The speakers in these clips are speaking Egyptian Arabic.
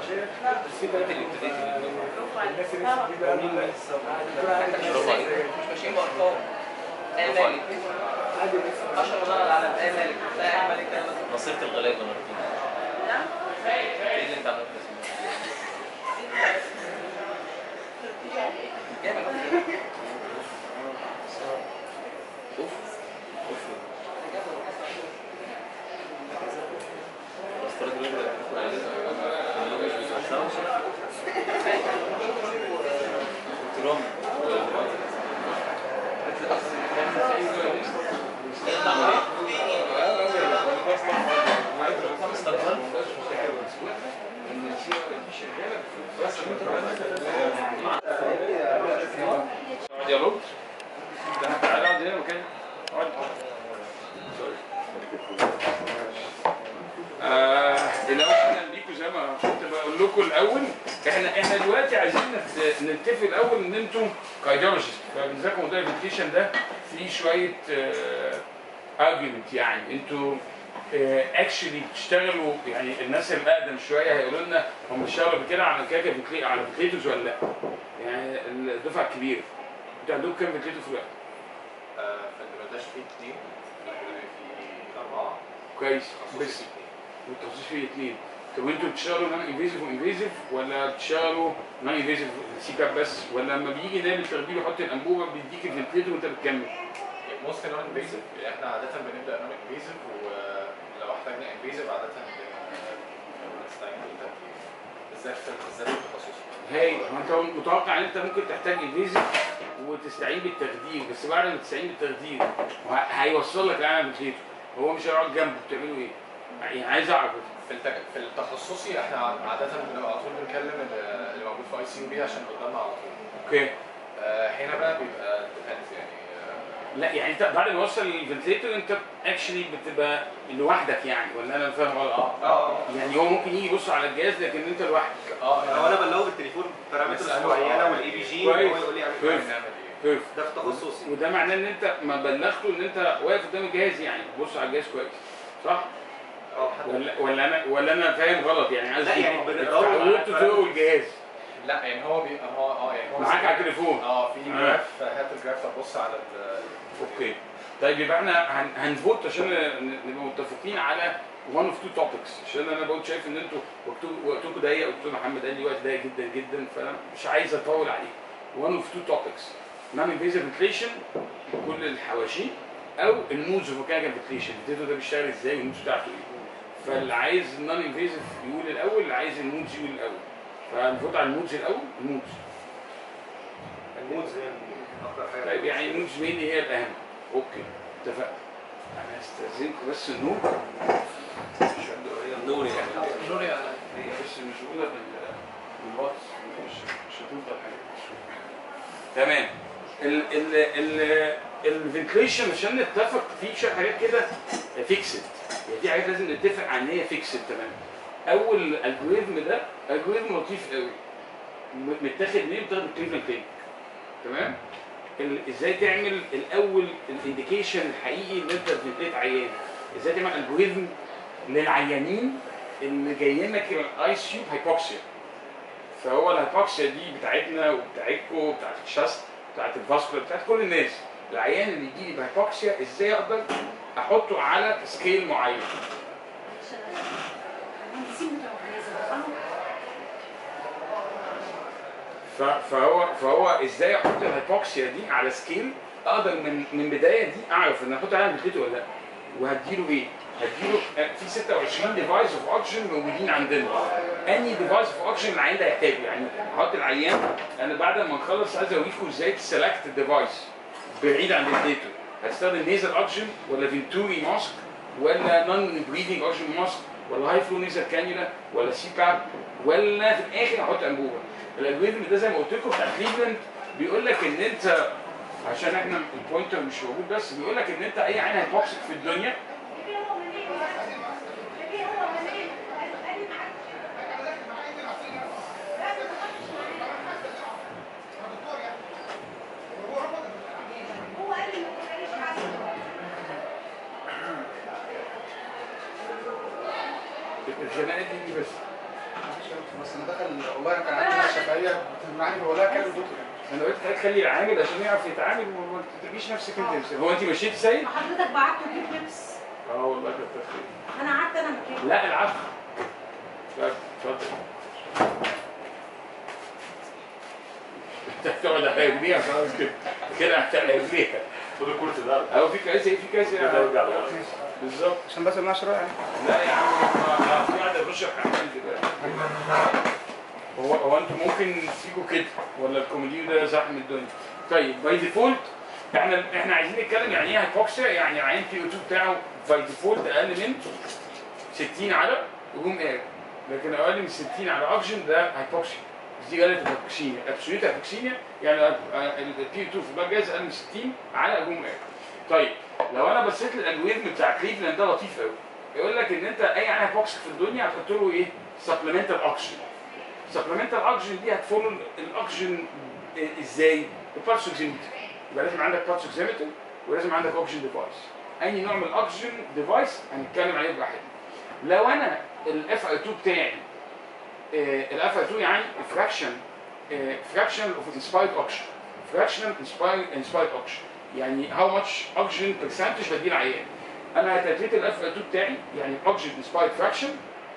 بس في بنات اللي ابتديت الناس اللي لسه جديده قالوا لا الدكتور عادل برافو عليك. مش ماشيين بارقام ايه برافو مالك عليك. عادل لسه 10 دولار على العالم ايه مالك لا ايه مالك ده بس نصيبة الغلابة نرتين نعم ايه اللي انت عملته ده؟ جامد اوف اوف بس الراجل يقول لك كلهم مش بيتوسعوا قلت لهم استقبل اقعد يا رب ده تعالى اقعد هنا مكان اقعد آه الاول اهلا بيكم زي ما كنت بقول لكم الاول احنا احنا دلوقتي عايزين نت- نتفق الاول ان انتم كايديولوجيست فبالذات موضوع الفيكيشن ده فيه شويه ارجيومنت يعني انتوا اكشلي بتشتغلوا يعني الناس الاقدم شويه هيقولوا لنا هم بيشتغلوا كده على كده فيكلي- على فيكليتوس ولا لا؟ يعني الدفعه الكبيره انتوا عندكم كام فيكليتوس في الوقت؟ في البريداش في اثنين في الأكاديمية في أربعة كويس تخصصي بس في اثنين والتخصص فيه اثنين طب انتوا بتشتغلوا نون انفيزيف وانفيزيف ولا بتشتغلوا نون انفيزيف سي كاب بس ولا لما بيجي نام التخدير يحط الانبوبه بيديك الفنتليتر وانت بتكمل موست نون انفيزيف احنا عادة بنبدأ نون انفيزيف ولو احتاجنا انفيزيف عادة بن- بنستعين بالتدريب بالذات في بالذات في التخصص هاي هو انت متوقع ان انت ممكن تحتاج انفيزيف وتستعين بالتخدير بس بعد ما تستعين بالتخدير وه- هيوصل لك العالم فنتليتر هو مش هيقعد جنبه بتعملوا ايه؟ يعني عايز اعرف في التك... في التخصصي احنا عادة بنبقى على طول بنكلم ال- اللي موجود في اي سي يو بي عشان قدامنا على طول اوكي آه، هنا بقى بيبقى ديبندز يعني آه، لا يعني انت بعد ما توصل للفنتليتر انت اكشلي بتبقى لوحدك يعني ولا انا فاهم غلط؟ اه اه يعني هو ممكن يجي يبص على الجهاز لكن انت لوحدك اه لو انا بلغه بالتليفون بارامترز بسأله معينه اه. والاي بي جي كويس. وهو يقول لي اعمل كويس. كده نعمل ايه بيرفكت ده في تخصصي وده معناه ان انت ما بلغته ان انت واقف قدام الجهاز يعني بص على الجهاز كويس صح؟ اه حد- ولا ولا انا ولا انا فاهم غلط يعني عايز لا، يعني بنقرأ له اتعودت على تقروا الجهاز لا يعني هو بيبقى هو اه يعني هو معاك على التليفون اه في آه. جراف هات الجراف تبص على ال اوكي طيب يبقى احنا هن- هنفوت عشان ن- نبقى متفقين على one of two topics عشان انا بقول شايف ان انتوا وقتكم- وقتكم ضيق دكتور محمد قال لي وقت ضيق جدا جدا فانا مش عايز اطول عليه one of two topics non invasive ventilation كل الحواشي او المودز اوف ميكانيكال فنتليشن الفيديو ده بيشتغل ازاي والمودز بتاعته ايه فاللي عايز النون انفيزيف يقول الاول اللي عايز المودز يقول الاول فنفوت على المودز الاول المودز المودز هي اكتر حاجه طيب يعني المودز مين هي الاهم اوكي اتفقنا انا هستاذنكم بس النور مش عنده نور يعني نوري على هي بس مش موجوده بال بالواتس مش مش هتفضل حاجه تمام ال ال ال الفنتليشن عشان نتفق في شويه حاجات كده فيكسد يعني في حاجات لازم نتفق على ان هي فيكسد تمام اول الجوريزم ده الجوريزم لطيف قوي م- متاخد منين متاخد من كليفلاند كلينيك تمام ال- ازاي تعمل الاول الانديكيشن الحقيقي ان انت بتديت عيان ازاي تعمل الجوريزم للعيانين اللي جايين لك الاي سي يو هايبوكسيا فهو الهايبوكسيا دي بتاعتنا وبتاعتكم وبتاعت الشست بتاعت الفاسكولار بتاعت كل الناس العيان اللي يجي لي بهايبوكسيا ازاي اقدر احطه على سكيل معين المهندسين بتوع الجهاز ف- فهو فهو ازاي احط الهايبوكسيا دي على سكيل اقدر من من بدايه دي اعرف ان احط عليها بتلته ولا لا وهديله ايه؟ هديله آه، في 26 ديفايس اوف اوكسجين موجودين عندنا اني ديفايس اوف اوكسجين العيان ده يحتاجه يعني احط العيان انا بعد ما نخلص عايز اوريكم ازاي تسلكت الديفايس بعيد عن الفنتيتور هتستخدم نيزل اوكسجين ولا فينتوري ماسك ولا نون بريدنج اوكسجين ماسك ولا هاي فلو نيزل كانيولا ولا سي باب ولا في الاخر احط انبوبه الالجوريزم ده زي ما قلت لكم بتاع كليفلاند بيقول لك ان انت عشان احنا البوينتر مش موجود بس بيقول لك ان انت اي عين هيتوكسيك في الدنيا الخناقات دي بس بس انا دخل والله انا كان عندي شفاية بتمنعني بقول لها كلم دكتور انا قلت حضرتك خلي العامل عشان يعرف يتعامل وما تجيش نفسك انت هو انت مشيتي سيد؟ ما حضرتك بعته تجيب لبس اه والله كتر خير انا قعدت انا مكانه لا العفو اتفضل اتفضل تقعد على رجليها خلاص كده كده هتعمل رجليها خد الكرسي ده اهو في كاس ايه في كاس كده إيه؟ ارجع لورا بالظبط عشان بس ما اشرب يعني لا يا عم ما- في قاعده بشرح عمال دلوقتي هو هو انتوا ممكن تيجوا كده ولا الكوميديو ده زحم الدنيا طيب باي ديفولت احنا احنا عايزين نتكلم يعني ايه هايبوكسيا يعني العين بي او 2 بتاعه باي ديفولت اقل من 60 على هجوم اير لكن اقل من 60 على اوكسجين ده هايبوكسيا دي غلط هايبوكسيميا ابسوليوت هايبوكسيميا يعني البي 2 في البلاد جاز اقل من 60 على هجوم اير طيب لو انا بصيت للالجوريثم بتاع كليفلاند ده لطيف قوي يقول لك ان انت اي عين هايبوكسيك في الدنيا هتحط له ايه؟ سبلمنتال اوكسجين سبلمنتال اوكسجين دي هتفولو الاوكسجين ازاي؟ ببالس اوكسيمتر يبقى لازم عندك بالس اوكسيمتر ولازم عندك اوكسجين ديفايس اي نوع من الاوكسجين ديفايس هنتكلم عليه براحتنا لو انا الاف اي 2 بتاعي الاف اي 2 يعني فراكشن فراكشن اوف انسبايرد اوكسجين فراكشنال انسبايرد اوكسجين يعني هاو ماتش اوكسجين برسنتج بديه العيان انا هتريت الاف اي 2 بتاعي يعني الاوكسجين انسبايرد فراكشن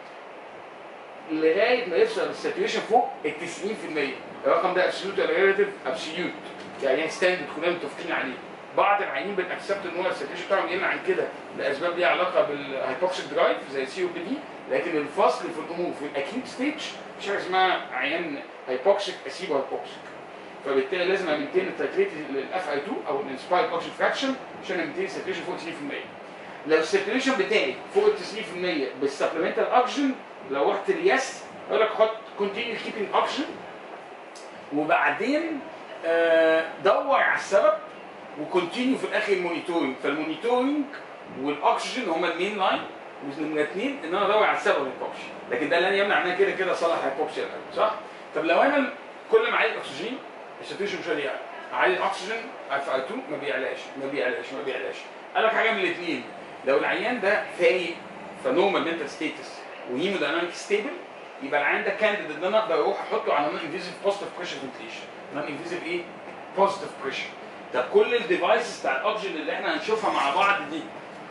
لغايه ما يوصل الساتوريشن فوق ال 90% الرقم ده ابسوليوت ولا ريلاتيف ابسوليوت يعني ستاندرد كلنا متفقين عليه بعض العيانين بنأكسبت ان هو الساتوريشن بتاعهم يقل عن كده لاسباب ليها علاقه بالهايبوكسيك درايف زي السي او بي دي لكن الفصل في الامور في الاكيوت ستيج مش حاجه اسمها عيان هايبوكسيك اسيبه هايبوكسيك فبالتالي لازم امنتين التايتريت للاف اي 2 او الانسبايرد اوكسجين فراكشن عشان امنتين الساتوريشن فوق 90% لو الساتوريشن بتاعي فوق ال 90% بالسبلمنتال اوكسجين لو رحت اليس يقول لك حط كونتينيو كيبنج اوكسجين وبعدين آه، دور على السبب وكونتينيو في الاخر المونيتورنج فالمونيتورنج والاكسجين هما المين لاين ونمرة اثنين ان انا ادور على السبب الهيبوكسي لكن ده اللي يمنع ان انا كده كده اصلح الهيبوكسيا الاول صح؟ طب لو انا كل ما اعلي الاكسجين الساتوريشن مش هيعلى اعلي الاكسجين اف اي 2 ما بيعلاش ما بيعلاش ما بيعلاش قال لك حاجه من الاثنين لو العيان ده فايق فنورمال منتال ستيتس وهيمودايناميك ستيبل يبقى العيان ده كانديد ان انا اقدر اروح احطه على نون انفيزيف بوزيتيف بريشر فنتليشن نون انفيزيف ايه؟ بوزيتيف بريشر طب كل الديفايسز بتاع الاوكسجين اللي احنا هنشوفها مع بعض دي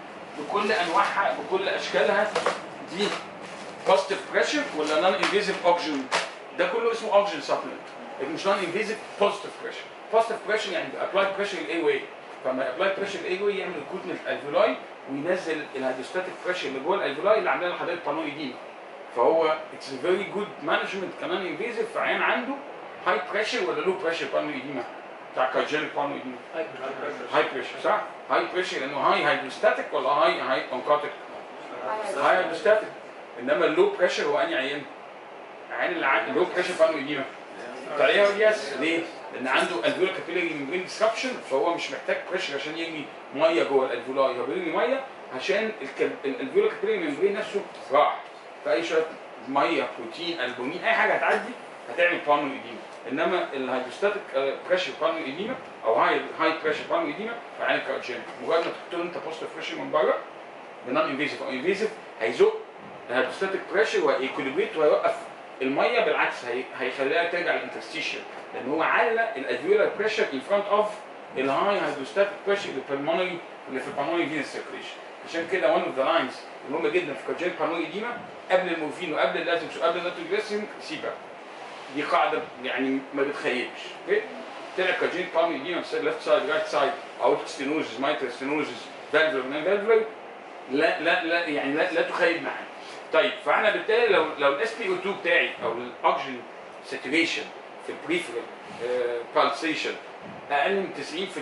بكل انواعها بكل اشكالها دي بوزيتيف بريشر ولا نون انفيزيف اوكسجين ده كله اسمه اوكسجين سبلمنت لكن مش نون انفيزيف بوزيتيف بريشر بوزيتيف بريشر يعني ابلاي بريشر الاي واي فلما ابلاي بريشر الاي واي يعمل ريكروتمنت الفيولاي وينزل الهيدروستاتيك بريشر اللي جوه الالفيولاي اللي عامله لحضرتك بانويديما فهو اتس فيري جود مانجمنت كمان انفيزيف في عيان عنده هاي بريشر ولا لو بريشر بانويديما بتاع كايجينيك بانويديما هاي بريشر صح؟ هاي بريشر لانه هاي هيدروستاتيك ولا هاي هاي اونكوتيك؟ هاي هيدروستاتيك انما اللو بريشر هو انهي عيان؟ عيان اللي عنده لو بريشر بانويديما طريقه يس ليه؟ لان عنده الفيولا كابيلاري ممبرين ديسربشن فهو مش محتاج بريشر عشان يرمي ميه جوه الالفيولاي هو بيرمي ميه عشان الفيولا كابيلاري ممبرين نفسه راح فاي شويه ميه بروتين البومين اي حاجه هتعدي هتعمل بانو ايديما انما الهيدروستاتيك بريشر بانو ايديما او هاي هاي بريشر بانو ايديما فعين كارجين مجرد ما تحط له انت بوست بريشر من بره بنون انفيزيف او انفيزيف هيزق الهيدروستاتيك بريشر وهيكوليبريت وهيوقف الميه بالعكس هي- هيخليها ترجع للانترستيشن لان هو علق الالفيولار بريشر ان فرونت اوف الهاي هيدروستاتيك بريشر اللي في البلمونري اللي في البلمونري فينس سيركيليشن عشان كده one of the lines المهمه جدا في كارجين بالمونري ديما قبل المورفين وقبل اللازكس وقبل النيتروجليسين سيبا دي قاعده يعني ما بتخيبش اوكي طلع كارجين بالمونري ديما ليفت سايد رايت سايد اوت ستينوزز مايتر ستينوزز فالفر نان فالفر لا لا لا يعني لا, لا تخيب معانا طيب فاحنا بالتالي لو لو الاس بي او 2 بتاعي او الاوكسجين ساتوريشن في البريفرال بالسيشن اقل من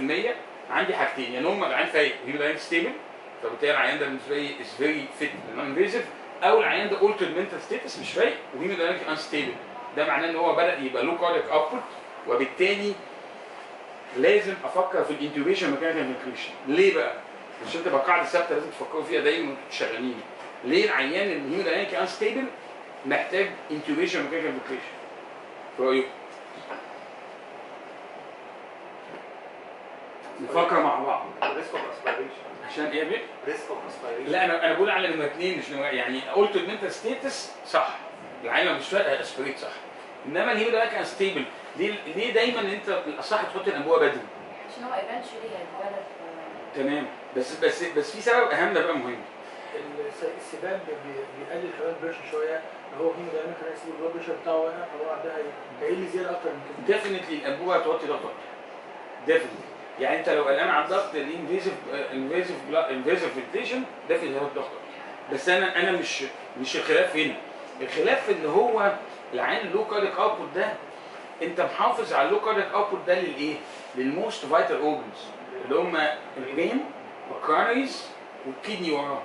90% عندي حاجتين يا نوم العيان فايق هيبقى العيان ستيبل فبالتالي العيان ده بالنسبه لي از فيري فيت نون انفيزيف او العيان ده اولتر منتال ستيتس مش فايق وهيمودايناميك انستيبل ده معناه ان هو بدا يبقى لو كاردياك اوتبوت وبالتالي لازم افكر في الانتوبيشن مكان الفنتريشن ليه بقى؟ عشان تبقى قاعده ثابته لازم تفكروا فيها دايما وانتوا شغالين ليه العيان الهيمودايناميك انستيبل محتاج انتوبيشن مكان الفنتريشن؟ في رايكم؟ نفكر مع بعض ريسك اوف اسبيريشن عشان ايه يا ريسك اوف اسبيريشن لا انا انا بقول على نمره اثنين مش نمره يعني قلت ان انت ستيتس صح العين لو مش فارقه اسبريت صح انما الهيمو ده كان ستيبل ليه ليه دايما انت الاصح تحط الانبوبه بدري عشان هو ايفنشولي هيتولد تمام بس بس بس في سبب اهم بقى مهم الس- السباب بي- بيقلل كمان بريشر شويه لو هو هيمو دايما كان يسيب البلاد بريشر بتاعه واقع فهو ده هي- هيقل زياده اكتر من كده ديفنتلي الانبوبه هتوطي ضغط اكتر ديفنتلي يعني انت لو قلقان على الضغط الانفيزيف انفيزيف انفيزيف فنتيشن ديفنتلي هيوطي ضغط اكتر بس انا انا مش مش الخلاف هنا الخلاف في ان هو العين اللو كارديك اوتبوت ده انت محافظ على اللو كارديك اوتبوت ده للايه؟ للموست فايتال اورجنز اللي هم البرين والكارنيز والكدني وراهم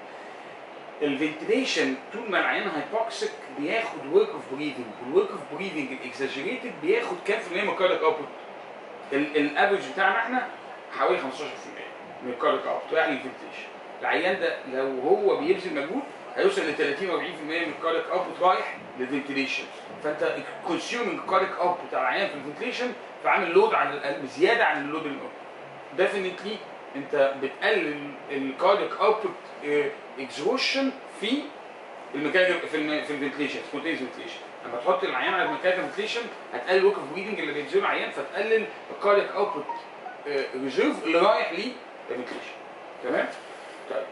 الفنتيليشن طول ما العيان هايبوكسيك بياخد ورك اوف بريذنج والورك اوف بريذنج الاكزاجيريتد بياخد كام في المية من الكارديك اوتبوت الافرج بتاعنا احنا حوالي 15% من الكارديك اوتبوت يعني الفنتيليشن العيان ده لو هو بيبذل مجهود هيوصل ل 30 و 40% من الكارديك اوتبوت رايح للفنتيليشن فانت كونسيومينج الكارديك اوتبوت بتاع العيان في الفنتيليشن فعامل لود على القلب زياده عن اللود اللي ديفينتلي انت بتقلل الكارديك اوتبوت اكزوشن في الميكانيكال في الم... في الفنتليشن سبونتينيوس فنتليشن لما تحط العيان على الميكانيكال فنتليشن هتقلل ورك اوف بريدنج اللي بيبذله العيان فتقلل الكارديك اوتبوت ريزيرف اللي رايح للفنتليشن تمام؟ طيب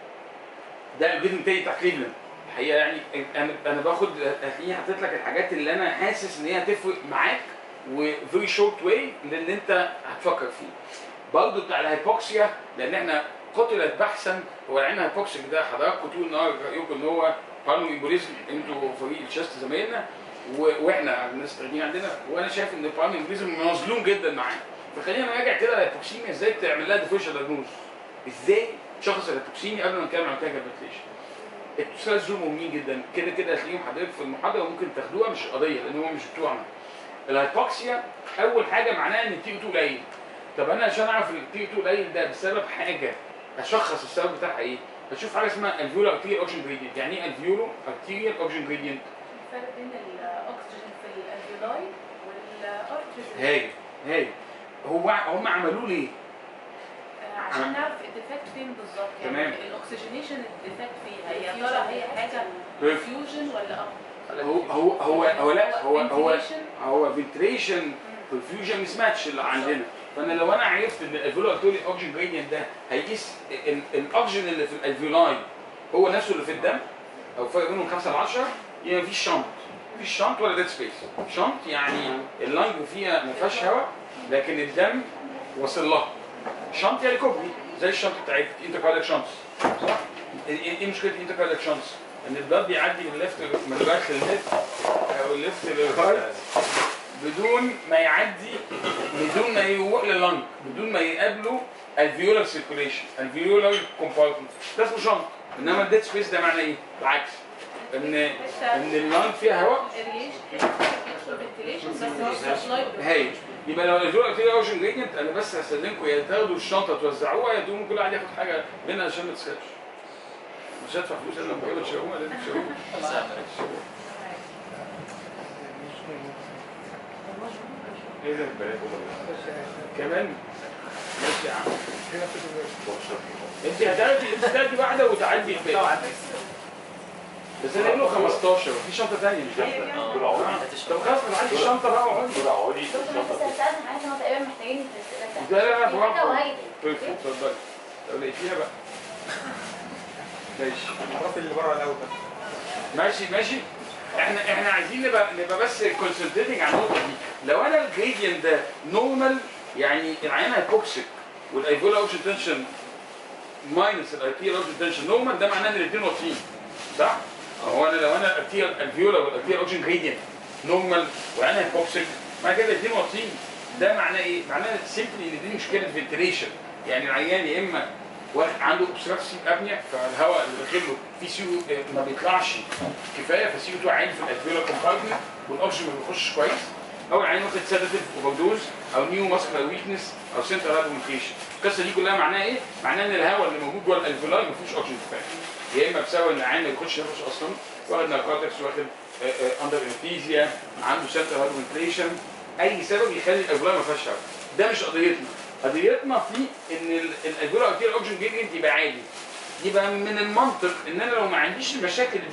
ده الفيديو التاني بتاع كليفلاند الحقيقه يعني انا انا باخد هتلاقيني حاطط لك الحاجات اللي انا حاسس ان هي هتفرق معاك وفيري شورت واي لان انت هتفكر فيه برضه بتاع الهايبوكسيا لان احنا قتلت بحثا هو العين الهايبوكسيك ده حضراتكم طول النهار رايكم ان هو بالمو امبوليزم انتوا فريق الشست زمايلنا و- واحنا الناس التانيين عندنا وانا شايف ان البالمو امبوليزم مظلوم جدا معاه فخلينا نراجع كده الهايبوكسيميا ازاي تعمل لها ديفرنشال دايجنوز ازاي تشخص الهايبوكسيميا قبل ما نتكلم عن كاجا فنتليشن الثلاث دول مهمين جدا كده كده هتلاقيهم حضرتك في المحاضره وممكن تاخدوها مش قضيه لان هم مش بتوعنا الهايبوكسيا اول حاجه معناها ان التي 2 قليل طب انا عشان اعرف التي 2 قليل ده بسبب حاجه اشخص السبب بتاعها ايه بشوف حاجه اسمها الفيولو ارتيريال اوكسجين جريدينت يعني ايه الفيولو ارتيريال اوكسجين جريدينت الفرق بين الاكسجين في الالفيولاي والارتريز هاي هاي هو هم عملوه ليه عشان نعرف الديفكت فين بالظبط يعني تمام. الاكسجينيشن الديفكت فيها يا ترى هي حاجه بيرفكت. فيوجن ولا up؟ هو هو هو هو لا هو هو ventilation. هو فنتريشن برفيوجن مش ماتش اللي عندنا فانا لو انا عرفت ان الالفيولو ارتيريال اوكسجين جريدينت ده هيقيس ال- الاكسجين اللي في الالفيولاي هو نفسه اللي في الدم او فرق بينهم 5 ل 10 يبقى مفيش شنط مفيش شنط ولا ديد سبيس شنط يعني اللنج فيها ما فيهاش هواء لكن الدم واصل لها شنط يعني كوبري زي الشنط بتاعت انتركارديك شنطس صح؟ ايه إيه مشكله الانتركارديك شنطس؟ ان البلد بيعدي من الليفت من الرايت للليفت او الليفت للرايت بدون ما يعدي بدون ما يروح لللنج بدون ما يقابله الفيولار سيركوليشن الفيولار كومبارتمنت ده اسمه شنط انما الديد سبيس ده معناه ايه؟ بالعكس ان ان اللنج فيها هواء فنتيليشن بس مش سبلاي هاي يبقى لو الفيولار ارتيريال اوكسجين جريدينت انا بس هستخدمكم يا تاخدوا الشنطه توزعوها يا تقوموا كل واحد ياخد حاجه منها عشان ما تسكتش مش هدفع فلوس الا لما تجيبوا تشوفوها لازم تشوفوها ايه ده البنات هم اللي كمان ماشي يا عم هنا في الدماغ. انت هتاخدي انت هتاخدي واحده وتعدي الباقي بس انا له 15 في شنطه ثانيه مش واحده دول عقودي طب خلاص انا عندي الشنطه بقى واقعد دول عقودي بس هستأذن حضرتك هما تقريبا محتاجين في الأسئلة لا لا لا في حاجة براحتك وهاجي طيب تاني اتفضلي لو لقيتيها بقى ماشي العرف اللي بره الاول بس ماشي ماشي احنا احنا عايزين نبقى نبقى بس كونسنتريتنج على النقطه دي لو انا الجريدينت ده نورمال يعني العين هيبوكسيك والايفولا اوكسجين تنشن ماينس الارتيريال اوكسجين تنشن نورمال ده معناه ان الاثنين واطيين صح؟ هو انا لو انا الارتيريال الفيولا والارتيريال اوكسجين جريدينت نورمال والعين هيبوكسيك معنى كده الاثنين واطيين ده معناه ايه؟ معناه سيمبلي ان دي مشكله فنتريشن يعني العيان يا اما واحد عنده اوبستراكتيف ابنيا فالهواء اللي داخل له في سي ما بيطلعش كفايه فالسي 2 عالي في الالفيولا كومبارتمنت والاكسجين ما بيخشش كويس او العين واخد سيداتيف اوفردوز او نيو ماسكولار ويكنس او سنترال هايبوميتيشن القصه دي كلها معناها ايه؟ معناها ان الهواء اللي موجود جوه الالفيولاي ما فيهوش اكسجين كفايه يا اما بسبب ان العين ما بيخش نفسه اصلا واخد ناركوتكس واخد اندر انفيزيا عنده سنترال هايبوميتيشن اي سبب يخلي الالفيولاي ما فيهاش هواء ده مش قضيتنا قضيتنا في ان الالفيولا ارتيريال اوكسجين جريدينت يبقى عالي يبقى من المنطق ان انا لو ما عنديش المشاكل دي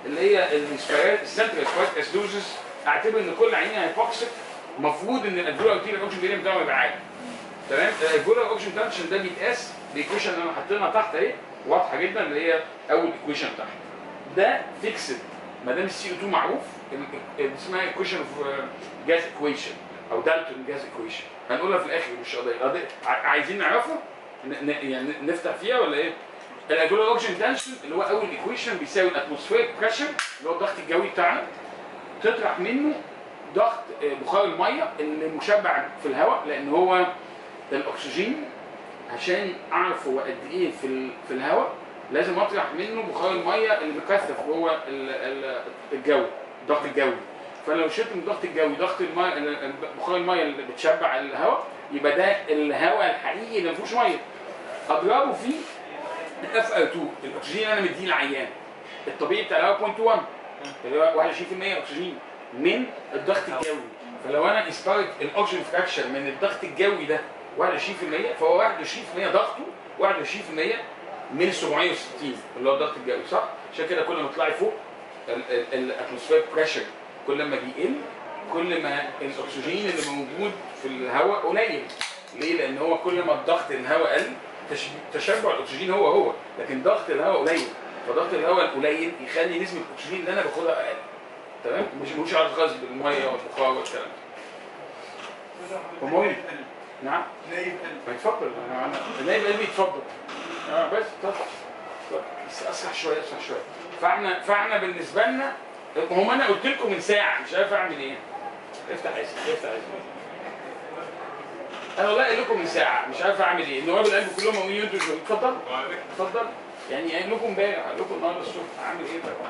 اللي هي السنترال سبايك اسدوزس اعتبر ان كل عينين هيبوكسيك المفروض ان الالفيولار ارتيريال اوكسجين جريدينت بتاعه يبقى عالي تمام الالفيولار اوكسجين تنشن ده بيتقاس بايكويشن اللي انا حاطينها تحت اهي واضحه جدا اللي هي اول ايكويشن تحت ده فيكسد ما دام السي او 2 معروف ال- ال- اسمها ايكويشن اوف جاز ايكويشن او دالتون جاز ايكويشن هنقولها في الاخر مش قضيه قضية- ع- عايزين نعرفها ن- ن- يعني نفتح فيها ولا ايه؟ الالفيولار اوكسجين تنشن اللي هو اول ايكويشن بيساوي الاتموسفيريك بريشر اللي هو الضغط الجوي بتاعنا تطرح منه ضغط آه، بخار الميه اللي مشبع في الهواء لان هو الاكسجين عشان اعرف هو قد ايه في ال- في الهواء لازم اطرح منه بخار الميه اللي مكثف جوه ال- ال- الجو الضغط الجوي فلو شلت من الضغط الجوي ضغط الميه ال- ال- بخار الميه اللي بتشبع الهواء يبقى ده الهواء الحقيقي اللي ما فيهوش ميه اضربه فيه اف ار 2 الاكسجين انا مديه للعيان الطبيعي بتاع الهواء 0.1 اللي هو 21% اكسجين من الضغط الجوي فلو انا اسبرت الاكسجين فراكشن من الضغط الجوي ده 21% فهو 21% ضغطه 21% من 760 اللي هو الضغط الجوي صح؟ عشان كده كل ما تطلعي فوق الاتموسفير بريشر كل ما بيقل كل ما الاكسجين اللي موجود في الهواء قليل ليه؟ لان هو كل ما الضغط الهواء قل تش- تشبع الاكسجين هو هو لكن ضغط الهواء قليل فضغط الهواء القليل يخلي نسبه الاكسجين اللي انا باخدها اقل تمام مش مش عارف غاز بالميه والبخار والكلام ده ومهم نعم نايم ما يتفضل انا انا النايب قلبي يتفضل اه بس اتفضل اتفضل. بس اسرع شويه اسرع شويه فاحنا فاحنا بالنسبه لنا هم انا قلت لكم من ساعه مش عارف اعمل ايه افتح اسم افتح اسم انا والله قايل لكم من ساعه مش عارف اعمل ايه النواب القلب كلهم موجودين انتوا شويه اتفضل اتفضل يعني قايل لكم امبارح قايل لكم النهارده الصبح اعمل ايه بقى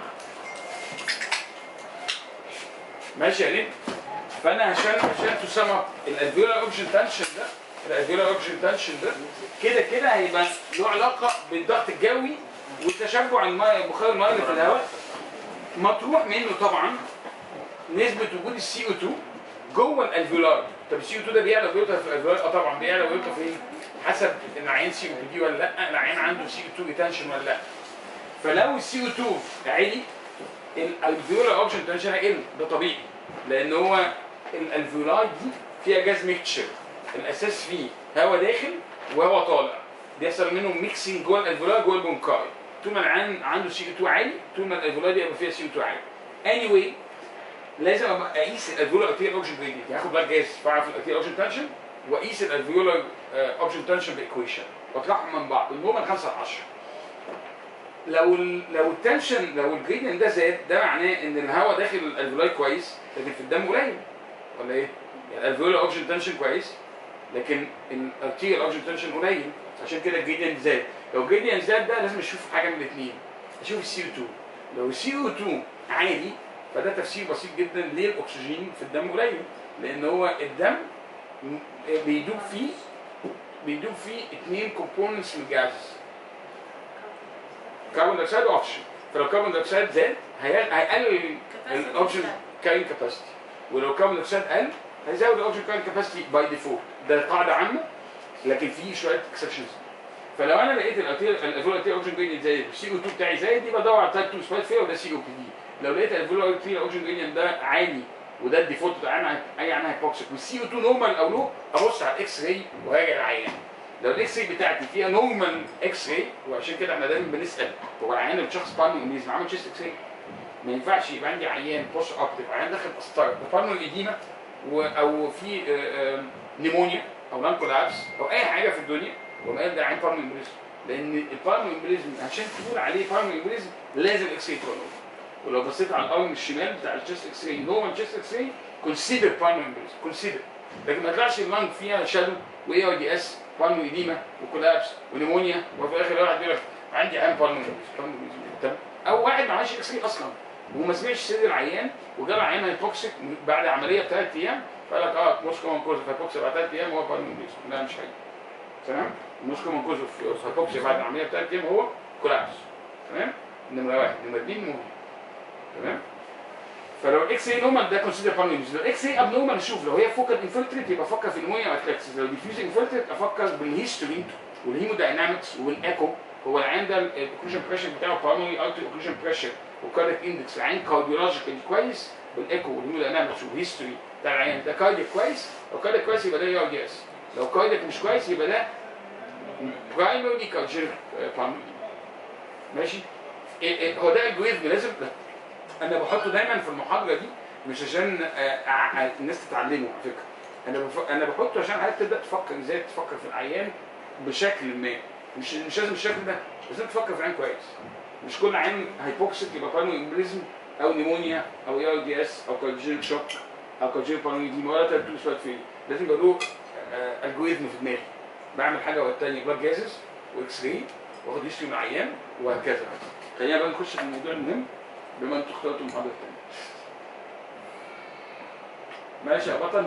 ماشي يا ليه فانا عشان عشان تسمى الالفيولار اوبشن تنشن ده الالفيولار اوبشن تنشن ده كده كده هيبقى له علاقه بالضغط الجوي وتشبع الماء بخار الماء اللي في الهواء مطروح منه طبعا نسبه وجود السي او 2 جوه الالفيولار طب السي او 2 ده بيعلى ويوطى في الالفيولار اه طبعا بيعلى ويوطى فين حسب العيان سي او بي دي ولا لا العيان عنده سي او 2 ريتنشن ولا لا فلو السي او 2 عالي الالفيولار اوبشن تنشن هيقل ده طبيعي لان هو الالفيولاي دي فيها جاز ميكتشر الاساس فيه هواء داخل وهواء طالع بيحصل منهم ميكسنج جوه الالفيولاي جوه البونكاي طول ما العيان عنده سي او 2 عالي طول ما الالفيولاي دي يبقى فيها سي او 2 عالي اني anyway, لازم ابقى اقيس الالفيولار ارتيريال اوكسجين جريدينت هاخد بقى جاز فاعرف الارتيريال اوكسجين تنشن واقيس الالفيولار اوكسجين تنشن بايكويشن واطرحهم من بعض النورمال 5 ل 10 لو ال لو التنشن لو الجريدينت ده زاد ده معناه ان الهواء داخل الالفيولاي كويس لكن في الدم قليل ولا ايه؟ يعني الالفيولار اوكسجين تنشن كويس لكن الارتيريال اوكسجين تنشن قليل عشان كده الجريدينت زاد لو الجريدينت زاد ده لازم اشوف حاجه من الاثنين اشوف السي او 2 لو السي او 2 عالي فده تفسير بسيط جدا ليه الاكسجين في الدم قليل لان هو الدم م- بيدوب فيه بيدوب فيه اثنين كومبوننتس من الجاز كربون دايوكسيد واكسجين فلو كربون دايوكسيد زاد هي- هيقلل الاوكسجين كارين كاباسيتي ولو الكربون دايوكسيد قل هيزود الاوكسجين كارين كاباسيتي باي ديفولت ده قاعده عامه لكن في شويه اكسبشنز فلو انا لقيت الالفول اوكسجين جريدينت زايد والسي او 2 بتاعي زايد يبقى ادور على تايب 2 سبايك فير وده سي او بي دي لو لقيت الالفول اوكسجين جريدينت ده عالي وده الديفولت بتاع انا اي انا هيبوكسيك والسي او 2 نورمال او لو ابص على الاكس راي وراجع العيان لو الاكس راي بتاعتي فيها نورمال اكس راي وعشان كده احنا دايما بنسال هو العيان اللي شخص بالمي انجليزي عامل تشيست اكس راي ما ينفعش يبقى عندي عيان بوش اكتف عيان داخل قسطره بالمي ايديما او في آه، آه، نيمونيا او لان كولابس او اي حاجه في الدنيا وما قال ده عين بالمي امبريزم لان البالمي امبريزم عشان تقول عليه بالمي امبريزم لازم اكس راي تبقى نورمال. ولو بصيت على الارم الشمال بتاع الشيست اكس راي نورمال شيست اكس راي كونسيدر بالمي امبريزم كونسيدر لكن ما يطلعش اللانج فيها شادو واي اي دي اس بالمي ايديما وكولابس ونيمونيا وفي الاخر واحد يقول لك عندي عين بالمي امبريزم بالمي امبريزم طب او واحد ما عملش اكس راي اصلا وما سمعش سر العيان وجاب عيان هيبوكسيك بعد عمليه بثلاث ايام فقال لك اه موسكو منكوز هيبوكسيك بعد ثلاث ايام هو بالمي امبريزم لا مش حاجه تمام موسكو منكوز في هيبوكسيك بعد العمليه بثلاث ايام هو كولابس تمام نمره واحد نمره اثنين مهم تمام فلو اكس اي نورمال ده كونسيدر بالميوز لو اكس اي اب نورمال نشوف لو هي فوكال انفلتريت يبقى افكر في المويه اتلكس لو ديفيوز انفلتريت افكر بالهيستوري والهيموداينامكس والايكو هو العيان ده الاوكلوجن بريشر بتاعه primary artery اوكلوجن بريشر وكارديك اندكس العيان كارديولوجيكال كويس بالايكو والهيموداينامكس والهيستوري بتاع العيان ده كارديك كويس لو كارديك كويس يبقى ده ار دي اس لو كارديك مش كويس يبقى ده برايمري كارديك ماشي إيه إيه هو ده الجوريزم لازم انا بحطه دايما في المحاضره دي مش عشان آه، أع- الناس تتعلمه على فكره انا بف... انا بحطه عشان حضرتك تبدا تفكر ازاي تفكر في العيان بشكل ما مش مش لازم الشكل ده بس انت تفكر في العيان كويس مش كل عيان هايبوكسيك يبقى بالمونري امبليزم او نيمونيا او اي ار دي اس او كارديجينيك شوك او كارديجينيك بالمونري دي ولا تايب 2 سبات فين لازم يبقى له آه، الجوريزم في دماغي بعمل حاجه والتانيه بلاد جازز واكس راي واخد هيستوري من العيان وهكذا خلينا بقى نخش في الموضوع المهم بما انتوا اخترتوا المحاضره الثانيه ماشي يا بطل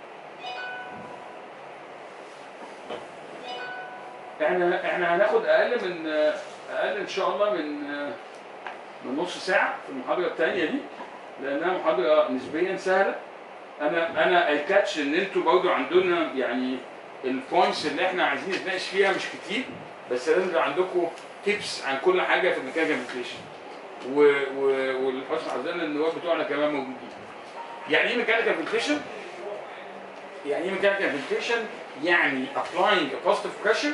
احنا احنا هناخد اقل من اقل ان شاء الله من من نص ساعه في المحاضره الثانيه دي لانها محاضره نسبيا سهله انا انا الكاتش ان انتوا برضه عندنا يعني البوينتس اللي احنا عايزين نتناقش فيها مش كتير بس لازم يبقى عندكم تيبس عن كل حاجه في الميكانيكال فنتيليشن و... و... والحسن حظنا النواب بتوعنا كمان موجودين يعني ايه ميكانيكال فنتيليشن؟ يعني ايه ميكانيكال فنتيليشن؟ يعني applying a positive pressure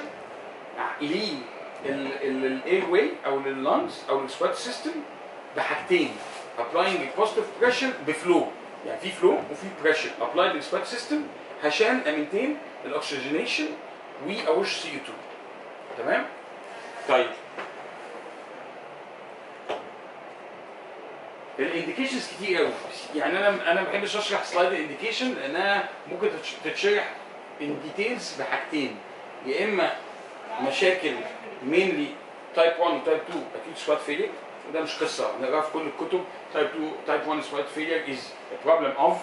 للاير واي او لللنجز او للسوات سيستم بحاجتين applying a positive pressure بفلو يعني في فلو وفي بريشر applied للسوات سيستم عشان امنتين الاكسجينيشن واوش سي 2 تمام؟ طيب الانديكيشنز كتير قوي يعني انا انا ما بحبش اشرح سلايد الانديكيشن لانها ممكن تتش- تتشرح ان ديتيلز بحاجتين يا اما مشاكل مينلي تايب 1 وتايب 2 اكيد سوات فيلير وده مش قصه نقراها في كل الكتب تايب 2 تايب 1 سوات فيلير از a problem of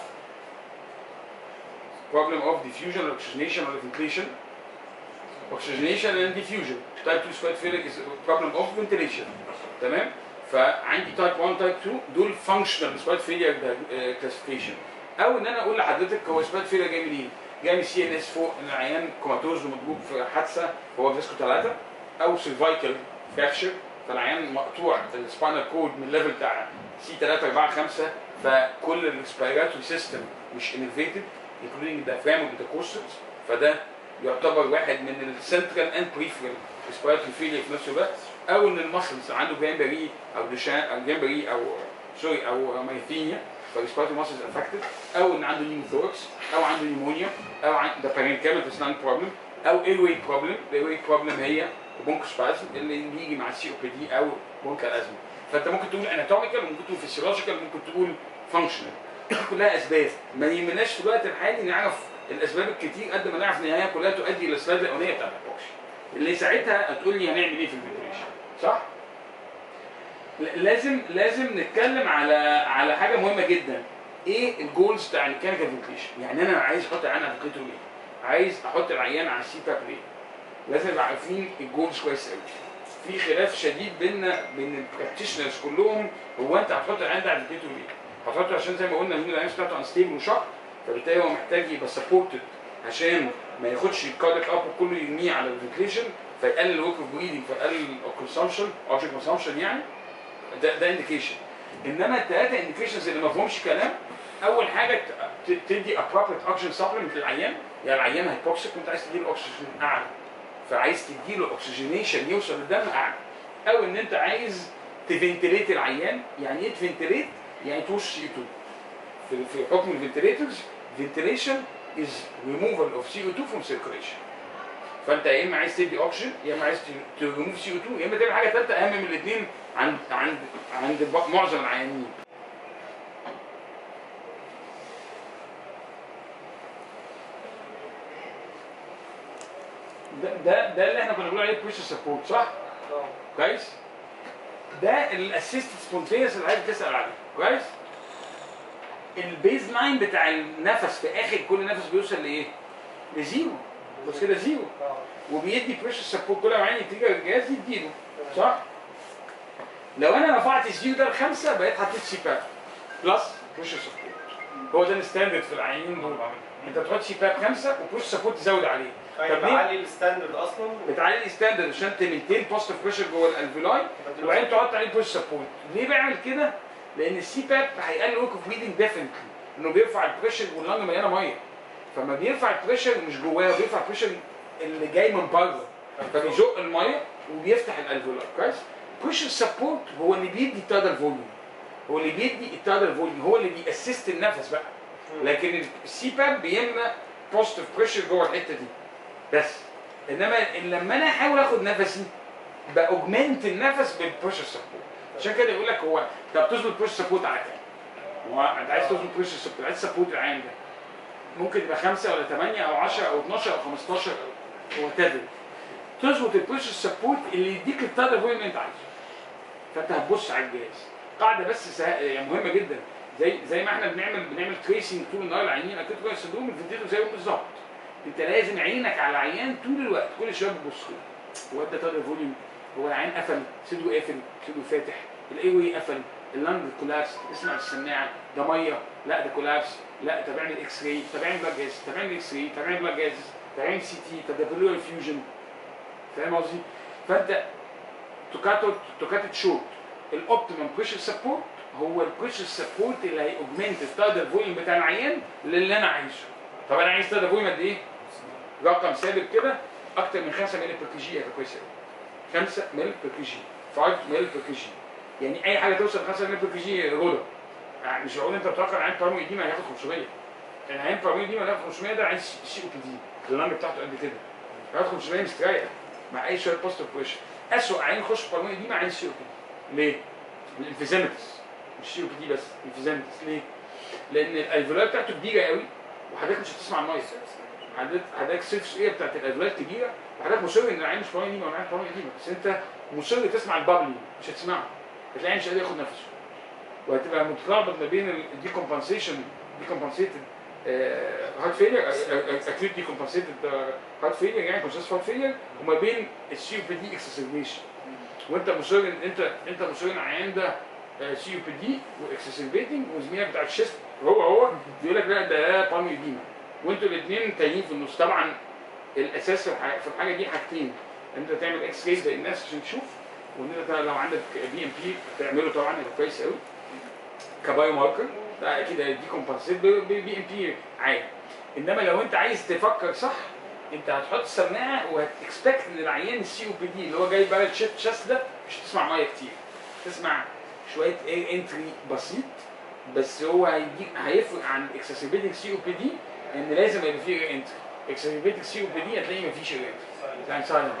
problem of diffusion or oxygenation or ventilation oxygenation and diffusion type 2 sweat failure is a problem of ventilation تمام فعندي تايب 1 تايب 2 دول functional sweat failure classification او ان انا اقول لحضرتك هو sweat failure جاي منين جاي من سي ان اس فوق ان العيان كوماتوز ومضروب في حادثه هو فيسكو 3 او سيرفايكال فراكشر فالعيان مقطوع السباينال كود من الليفل بتاع سي 3 4 5 فكل الريسبيراتوري سيستم مش انفيتد including diaphragm والانتركوستالز فده يعتبر واحد من السنترال اند بريفرال ريسبيراتوري فيلير في نفس الوقت او ان المسلز عنده جامبري او دوشان او جامبري او سوري او مايثينيا فالريسبيراتوري مسلز افكتد او ان عنده نيموثوركس او عنده نيمونيا او عنده ده بارينكامل سنان بروبلم او ايروي بروبلم الايروي بروبلم هي بونكوسبازم اللي بيجي مع السي او بي دي او بونكال ازمه فانت ممكن تقول اناتوميكال ممكن تقول فيسيولوجيكال ممكن تقول فانكشنال دي كلها اسباب ما يهمناش في الوقت الحالي نعرف الاسباب الكتير قد ما نعرف ان هي كلها تؤدي للسلايد الاولانيه بتاعت البوكس اللي ساعتها هتقول لي هنعمل ايه في الفنتيليشن صح؟ ل- لازم لازم نتكلم على على حاجه مهمه جدا ايه الجولز بتاع الميكانيكال فنتيليشن يعني انا عايز احط العيان على فكرته ليه؟ عايز احط العيان على السي باب ليه؟ لازم نبقى عارفين الجولز كويس قوي في خلاف شديد بيننا بين البراكتيشنرز كلهم هو انت هتحط العيان ده على فكرته ليه؟ هتحطه عشان زي ما قلنا ان العيان بتاعته انستيبل وشق فبالتالي هو محتاج يبقى سبورتد عشان ما ياخدش الكارديك اب وكله يرميه على الفنتليشن فيقلل الورك اوف بريدنج فيقلل الكونسامشن اوبجكت كونسامشن يعني ده ده انديكيشن انما الثلاثه انديكيشنز اللي ما فيهمش كلام اول حاجه ت- ت- تدي appropriate oxygen supplement للعيان يعني العيان هيبوكسيك وانت عايز تديله اكسجين اعلى فعايز تديله اوكسجينيشن يوصل للدم اعلى او ان انت عايز تفنتليت العيان يعني ايه تفنتليت يعني توش سي 2 في في حكم الفنتليترز ventilation is removal of CO2 from circulation فانت يا اما عايز تدي اوكسجين يا اما عايز تريموف سي او 2 يا اما تعمل حاجه ثالثه اهم من الاثنين عند عند عند ب- معظم العيانين ده ده ده اللي احنا كنا بنقول عليه بريشر سبورت صح؟ اه كويس؟ ده الاسيست سبونتينس اللي عايز تسال عليه كويس؟ البيز لاين بتاع النفس في اخر كل نفس بيوصل لايه؟ لزيرو بس كده زيرو اه وبيدي بريشر سبورت كل ما عيني تيجي الجهاز يديله صح؟ لو انا رفعت الزيرو ده لخمسه بقيت حطيت سي باب بلس بريشر سبورت هو ده الستاندرد في العيانين دول انت بتحط سي باب خمسه وبوش سبورت تزود عليه طيب طب ليه؟ بعلي الستاندرد اصلا بتعلي الستاندرد عشان تمنتين بوزيتيف بريشر جوه الالفيولاي وبعدين تحط عليه بوش سبورت ليه بعمل كده؟ لان السي باب هيقلل ورك اوف بريدنج ديفنتلي انه بيرفع البريشر واللنج مليانه ميه فما بيرفع البريشر مش جواه بيرفع البريشر اللي جاي من بره فبيزق الميه وبيفتح الالفيولاي كويس بريشر سبورت هو اللي بيدي التادر فوليوم هو اللي بيدي التادر فوليوم هو اللي بيأسست النفس بقى لكن السي باب بيمنع بوزيتيف بريشر جوه الحته دي بس انما لما انا احاول اخد نفسي باوجمنت النفس بالبريشر سبورت عشان كده يقول لك هو طب تظبط بريشر سبورت على كام؟ هو انت عايز تظبط بريشر سبورت عايز سبورت العام ده ممكن يبقى 5 ولا 8 او 10 او 12 او 15 او وات تظبط البريشر سبورت اللي يديك التادر فوليوم اللي انت عايزه فانت هتبص على الجهاز قاعده بس سه... يعني مهمه جدا زي زي ما احنا بنعمل بنعمل تريسنج طول النهار العيانين اكيد كويس سندروم الفيديو زيهم بالظبط انت لازم عينك على العيان طول الوقت كل شويه بتبص له هو ده تادر فوليوم هو العين قفل صدره قافل صدره فاتح الايوي قفل اللنج كولابس اسمع السماعه ده ميه لا ده كولابس لا طب اعمل اكس راي طب اعمل بلاك جاز طب اعمل اكس راي طب اعمل بلاك جاز طب اعمل سي تي طب ده بلورال فيوجن فاهم قصدي؟ فانت توكاتو توكاتو شورت الاوبتيمم بريشر سبورت هو البريشر سبورت اللي هيأوجمنت التادر فوليوم بتاع العيان للي انا عايزه طب انا عايز تادر فوليوم قد ايه؟ رقم ثابت كده اكتر من 5 مللي بير كي جي هيبقى كويس قوي 5 مللي بير كي جي 5 مللي بير كي جي يعني اي حاجه توصل 5 مللي بير كي جي رضا يعني مش معقول انت بتوقع العين بارامي دي ما هياخد 500 العين بارامي دي ما هياخد 500 ده عايز سي او بي دي اللنج بتاعته قد كده هياخد 500 مستريح مع اي شويه بوست بريشر اسوء عين يخش بارامي دي ما عايز سي او بي ليه؟ الانفيزيمتس مش سي او بي دي بس انفيزيمتس ليه؟ لان الالفيولاي بتاعته كبيره قوي وحضرتك مش هتسمع الميه حضرتك حضرتك السيرفس ايه بتاعت الالفيولاي كبيره وحضرتك مصر ان العين مش بارامي دي ولا العين بارامي دي بس انت مصر تسمع البابلي مش هتسمعه هتلاقي مش قادر ياخد نفسه وهتبقى متلخبط ما بين الديكومبنسيشن ديكومبنسيتد هارت فيلير اكيوت ديكومبنسيتد هارت فيلير يعني كونسيس هارت فيلير وما بين السي او بي دي اكسسربيشن وانت مصر ان انت انت مصر ان العيان ده سي او بي دي واكسسربيتنج وزميلك بتاع الشيست هو هو بيقول لك لا ده بالمي ايديما وانتوا الاثنين تايهين في النص طبعا الاساس في الح- في الحاجه دي حاجتين انت تعمل اكس راي زي الناس عشان تشوف وان انت لو عندك بي ام بي تعمله طبعا يبقى كويس قوي كبايو ماركر ده اكيد هيدي كومبنسيت بي ام بي عادي انما لو انت عايز تفكر صح انت هتحط السماعه وهتكسبكت ان العيان السي او بي دي اللي هو جاي بارد شيت شاست ده مش هتسمع ميه كتير تسمع شويه اير انتري بسيط بس هو هيديك هيفرق عن اكسسبيلتي سي او بي دي ان لازم يبقى فيه اير انتري اكسسبيلتي سي او بي دي هتلاقي مفيش اير انتري يعني سايلنت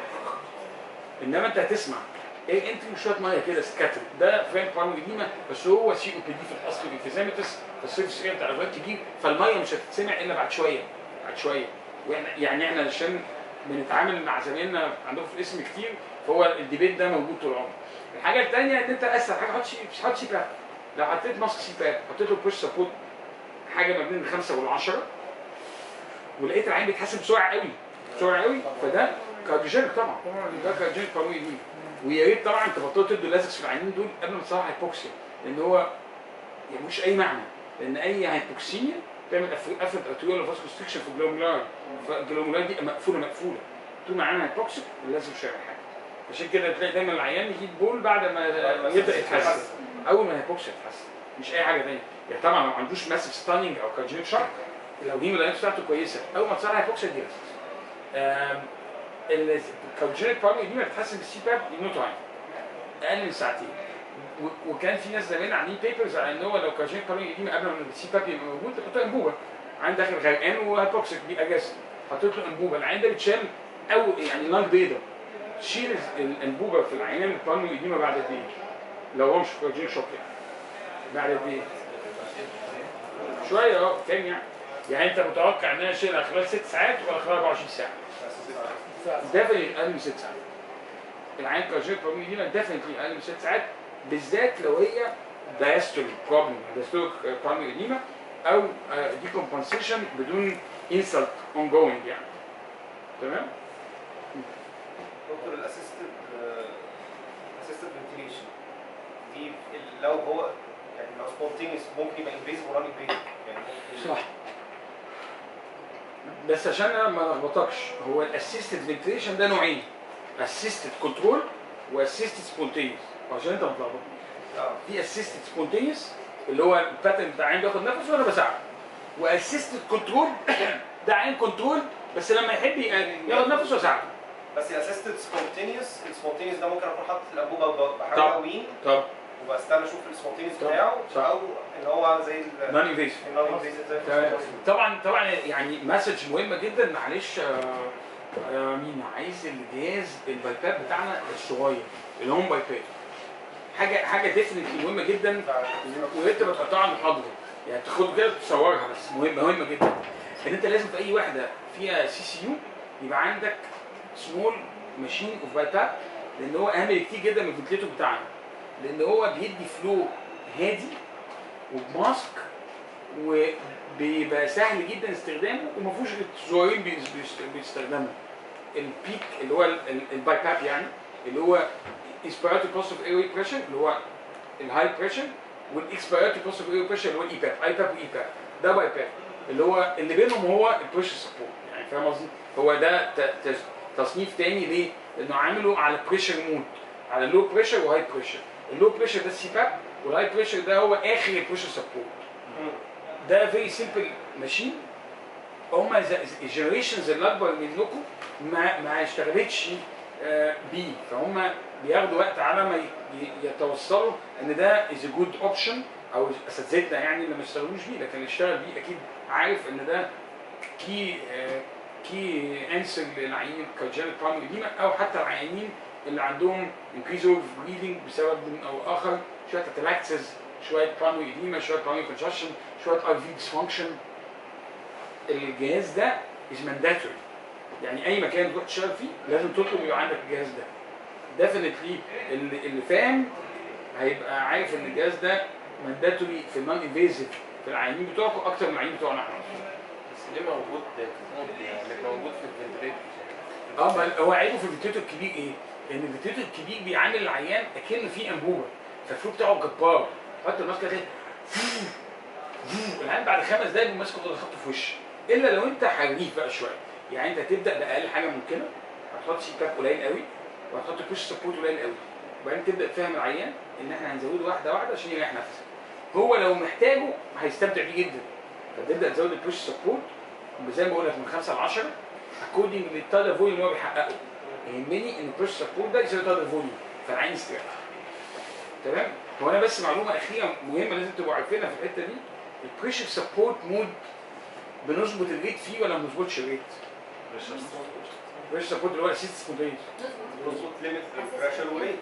انما انت هتسمع ايه انت وشويه ميه كده سكاتر ده فرانك بارمو ديما بس هو سي او بي دي في الاصل انفيزيمتس السيرفس اريا بتاع الغاز كبير فالميه مش هتتسمع الا بعد شويه بعد شويه واحنا يعني احنا عشان بنتعامل مع زمايلنا عندهم في الاسم كتير فهو الديبيت ده موجود طول العمر الحاجه الثانيه ان انت اسهل حاجه حط شي حط شي باب لو حطيت ماسك سي باب حطيت له بوش سبورت حاجه ما بين الخمسه والعشره ولقيت العين بيتحسن بسرعه قوي بسرعه قوي فده كارديوجينيك طبعا ده كارديوجينيك بارمو دي ويا ريت طبعا تبطلوا تدوا لازكس في العينين دول قبل ما تصلح هايبوكسيا لان هو ملوش اي معنى لان اي هايبوكسيا تعمل قفله ارتريول فاسكو ستريكشن في الجلوميرال فالجلوميرال دي مقفوله مقفوله طول ما عينها هايبوكسيك لازم مش هيعمل حاجه عشان كده تلاقي دايما العيان يجيب بول بعد ما يبدا يتحسن اول ما الهايبوكسيا يتحسن مش اي حاجه ثانيه يعني طبعا لو ما عندوش ماسيف ستاننج او كارديونيك شوك لو هيموداينامكس بتاعته كويسه اول ما تصلح هايبوكسيا دي الكارديونيك بارمي دي ما بتتحسن بالسي باب نو تايم اقل من ساعتين و- وكان في ناس زمان عاملين بيبرز على ان هو لو كارديونيك بارمي دي قبل ما السي باب يبقى موجود تحط انبوبه عين داخل غرقان وهايبوكسيك دي اجازه حطيت له انبوبه العين ده بيتشال او يعني لانج بيضه تشيل الانبوبه في العينين البالمي ايديما بعد قد ايه؟ لو هو مش كارديونيك شوك يعني بعد قد ايه؟ شويه اه كام يعني يعني انت متوقع ان انا اشيلها خلال ست ساعات ولا خلال 24 ساعه؟ ديفنتلي اقل من ست ساعات العين كارديونيك بروبلم دي ديفنتلي اقل من ست ساعات بالذات لو هي دايستول بروبلم دايستول بروبلم اديما او دي كومبنسيشن بدون انسلت اون جوينج يعني تمام؟ دكتور الاسيستد اسيستد فنتيليشن دي ال- لو هو يعني لو سبونتينيوس ممكن يبقى انفيزيف وران انفيزيف يعني ممكن صح بس عشان انا ما لخبطكش هو الاسيستد فنتريشن ده نوعين اسيستد كنترول واسيستد سبونتينيوس عشان انت ما تلخبطنيش اه في اسيستد سبونتينيوس اللي هو الباترن بتاع عين بياخد نفس وانا بساعده واسيستد كنترول ده عين كنترول بس لما يحب ي- ياخد نفس واساعده بس الاسيستد سبونتينيوس السبونتينيوس ده ممكن اكون حاطط الانبوبه وب- بحاول طب. اقويه طب وبستنى اشوف السبونتينيوس طب. بتاعه صح. او ان هو زي ال نون انفيسيف النون انفيزيف زي تمام. الفوسفورس. طبعا طبعا يعني مسج مهمه جدا معلش آه، آه، مين عايز الجهاز البايباب بتاعنا الصغير اللي هم بايباب حاجه حاجه ديفنتلي مهمه جدا ويا ريت ما تقطعها على المحاضره يعني تاخد كده تصورها بس مهمه مهمه جدا ان انت لازم في اي وحده فيها سي سي يو يبقى عندك سمول ماشين اوف بايباب لان هو اهم بكتير جدا من الفنتليتور بتاعنا لان هو بيدي فلو هادي وبماسك وبيبقى سهل جدا استخدامه وما فيهوش غير زرارين بيس- بيس- بيستخدموا البيك اللي هو الباي باب يعني اللي هو inspiratory positive airway pressure اللي هو الهاي بريشر والاكسبيراتوري positive airway pressure اللي هو الاي باب اي باب واي باب ده باي باب اللي هو اللي بينهم هو البريشر سبورت يعني فاهم قصدي؟ هو ده ت- ت- تصنيف تاني ليه؟ لانه عامله على بريشر مود على لو بريشر وهاي بريشر اللو بريشر ده السي باب والهاي بريشر ده هو اخر البريشر سبورت مم. ده فيري سيمبل ماشين هما الجنريشنز اللي اكبر منكم ما ما اشتغلتش آه، بيه فهم بياخدوا وقت على ما ي- ي- يتوصلوا ان ده از جود اوبشن او اساتذتنا يعني اللي ما اشتغلوش بيه لكن اللي اشتغل بيه اكيد عارف ان ده كي كي انسر للعيانين الكارديال بالمونري edema او حتى العيانين اللي عندهم increase of bleeding بسبب من او اخر شويه اتلاكسز شويه بالمونري edema شويه بالمونري congestion شويه ار في dysfunction الجهاز ده is mandatory يعني اي مكان تروح تشتغل فيه لازم تطلب يبقى عندك الجهاز ده ديفينتلي اللي, اللي فاهم هيبقى عارف ان الجهاز ده مانداتوري في النون انفيزيف في العيانين بتوعكم اكتر من العيانين بتوعنا احنا بس ليه موجود في المود يعني اللي موجود في الفنتريتور اه ما هو عيبه في الفنتيتور الكبير ايه؟ ان الفنتيتور الكبير بيعامل العيان اكن فيه انبوبه فالفلو بتاعه جبار حتى الماسكه تلاقي فيو فيو العيان بعد خمس دقايق بيقوم ماسكه كده خبطه في وشه الا لو انت حريف بقى شويه يعني انت هتبدا باقل حاجه ممكنه هتحط سي باب قليل قوي وهتحط بوش سبورت قليل قوي وبعدين تبدا تفهم العيان ان احنا هنزوده واحده واحده عشان يريح نفسه هو لو محتاجه هيستمتع بيه جدا فتبدا تزود البوش سبورت زي ما بقول لك من 5 ل 10 اكوردنج للتايلر فوليوم اللي هو بيحققه يهمني ان البوش سبورت ده يساوي تايلر فوليوم فالعين يستريح تمام هو انا بس معلومه اخيره مهمه لازم تبقوا عارفينها في الحته دي البريشر سبورت مود بنظبط الريت فيه ولا ما بنظبطش الريت؟ البريشر سبورت اللي هو الاسيست سبونتينيوس مظبوط ليميت بريشر وريت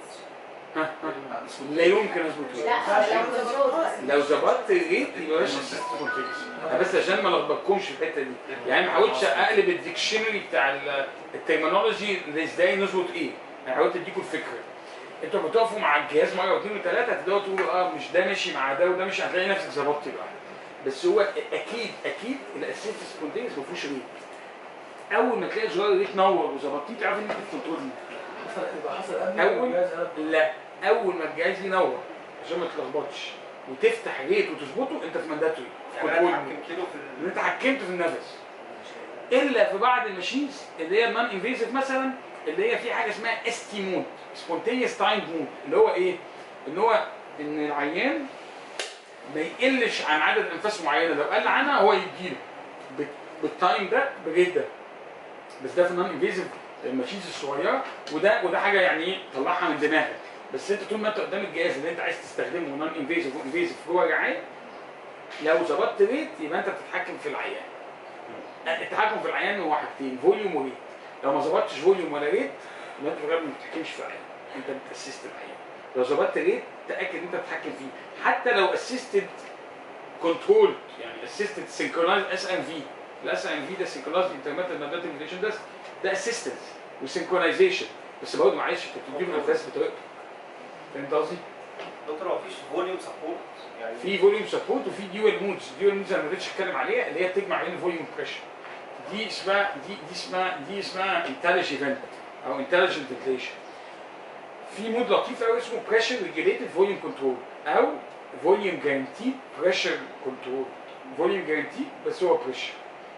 لا يمكن اظبط الريت لا لو كنترول لو ظبطت الريت يبقى مش اسيست سبونتينيوس انا بس عشان ما لخبطكمش في الحته دي يعني ما حاولتش اقلب الديكشنري بتاع ال- الترمينولوجي ازاي نظبط ايه انا حاولت اديكم الفكره انتوا بتقفوا مع الجهاز مره واثنين وثلاثه هتبداوا تقولوا اه مش ده ماشي مع ده وده مش هتلاقي نفسك ظبطت بقى بس هو اكيد اكيد الاسيست سبونتينيوس ما فيهوش ريت اول ما تلاقي زرار الريت نور وظبطتيه تعرف ان انت بتكنترول حصل يبقى حصل قبل أول- الجهاز قبل. لا اول ما الجهاز ينور عشان ما تلخبطش وتفتح ريت وتظبطه انت في مانداتوري يعني انا اتحكمت له في ان انت حكمت في النفس الا في بعض الماشينز اللي هي النون انفيزيف مثلا اللي هي في حاجه اسمها اس تي مود سبونتينيوس تايم مود اللي هو ايه؟ ان هو ان العيان ما يقلش عن عدد انفاس معينه لو قل عنها هو يديله بال- بالتايم ده بالريت ده بس ده في النون انفيزيف الماشينز الصغيره وده وده حاجه يعني ايه طلعها من دماغك بس انت طول ما انت قدام الجهاز اللي انت عايز تستخدمه نون انفيزيف وانفيزيف جوه الرعايه لو ظبطت ريت يبقى انت بتتحكم في العيان التحكم في العيان هو حاجتين فوليوم وريت لو ما ظبطتش فوليوم ولا ريت يبقى انت في الغالب ما بتتحكمش في العيان انت بتاسست العيان لو ظبطت ريت تاكد ان انت بتتحكم فيه حتى لو اسيستد كنترول يعني اسيستد سينكرونايز اس ام في الاس ام في ده سينكرونايز انترميتال مانداتوري ريليشن ده ده اسيستنس وسينكرونايزيشن بس برضه معلش انت بتديله الانفاس بطريقته فهمت قصدي؟ دكتور هو مفيش فوليوم سبورت يعني في فوليوم سبورت وفي ديوال مودز ديوال مودز انا ما رضيتش اتكلم عليها اللي هي بتجمع بين الفوليوم بريشر دي اسمها دي دي اسمها دي اسمها انتليج ايفنت او انتليجنت فنتيليشن في مود لطيف قوي اسمه بريشر ريجوليتد فوليوم كنترول او فوليوم جارانتيد بريشر كنترول فوليوم جارانتيد بس هو بريشر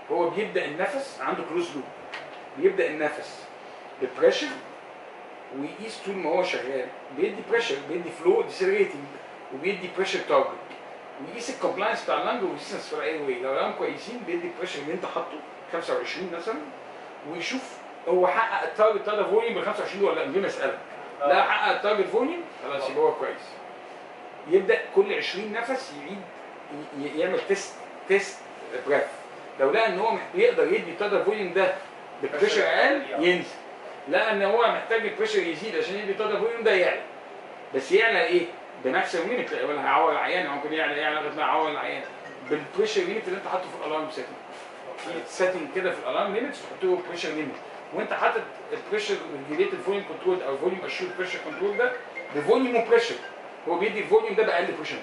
هو بيبدا النفس عنده كلوز لوب بيبدا النفس ببريشر ويقيس طول ما هو شغال بيدي بريشر بيدي فلو ديسيريتنج وبيدي بريشر تارجت ويقيس الكومبلاينس بتاع اللنج والريسيستنس في الاي واي لو لقاهم كويسين بيدي البريشر اللي انت حاطه 25 مثلا ويشوف هو حقق التارجت بتاع ده فوليوم بال 25 دول ولا لا من غير ما يسالك لا حقق التارجت فوليوم خلاص يبقى هو كويس يبدا كل 20 نفس يعيد ي- ي- يعمل تيست تيست بريث لو لقى ان هو مح- يقدر يدي التارجت فوليوم ده ببريشر اقل ينزل لقى ان هو محتاج البريشر يزيد عشان يدي التارجت فوليوم ده يعلى بس يعلى ايه؟ بنفس الليميت ولا هيعور العيان أو ممكن يعلى يعلى لغايه ما يعور العيان بالبريشر ليميت اللي انت حاطه في الالارم سيتنج في سيتنج كده في الالارم ليميتس تحط له بريشر ليميت وانت حاطط البريشر ريجيليتد فوليوم كنترول او فوليوم اشور بريشر كنترول ده بفوليوم وبريشر هو بيدي الفوليوم ده باقل بريشر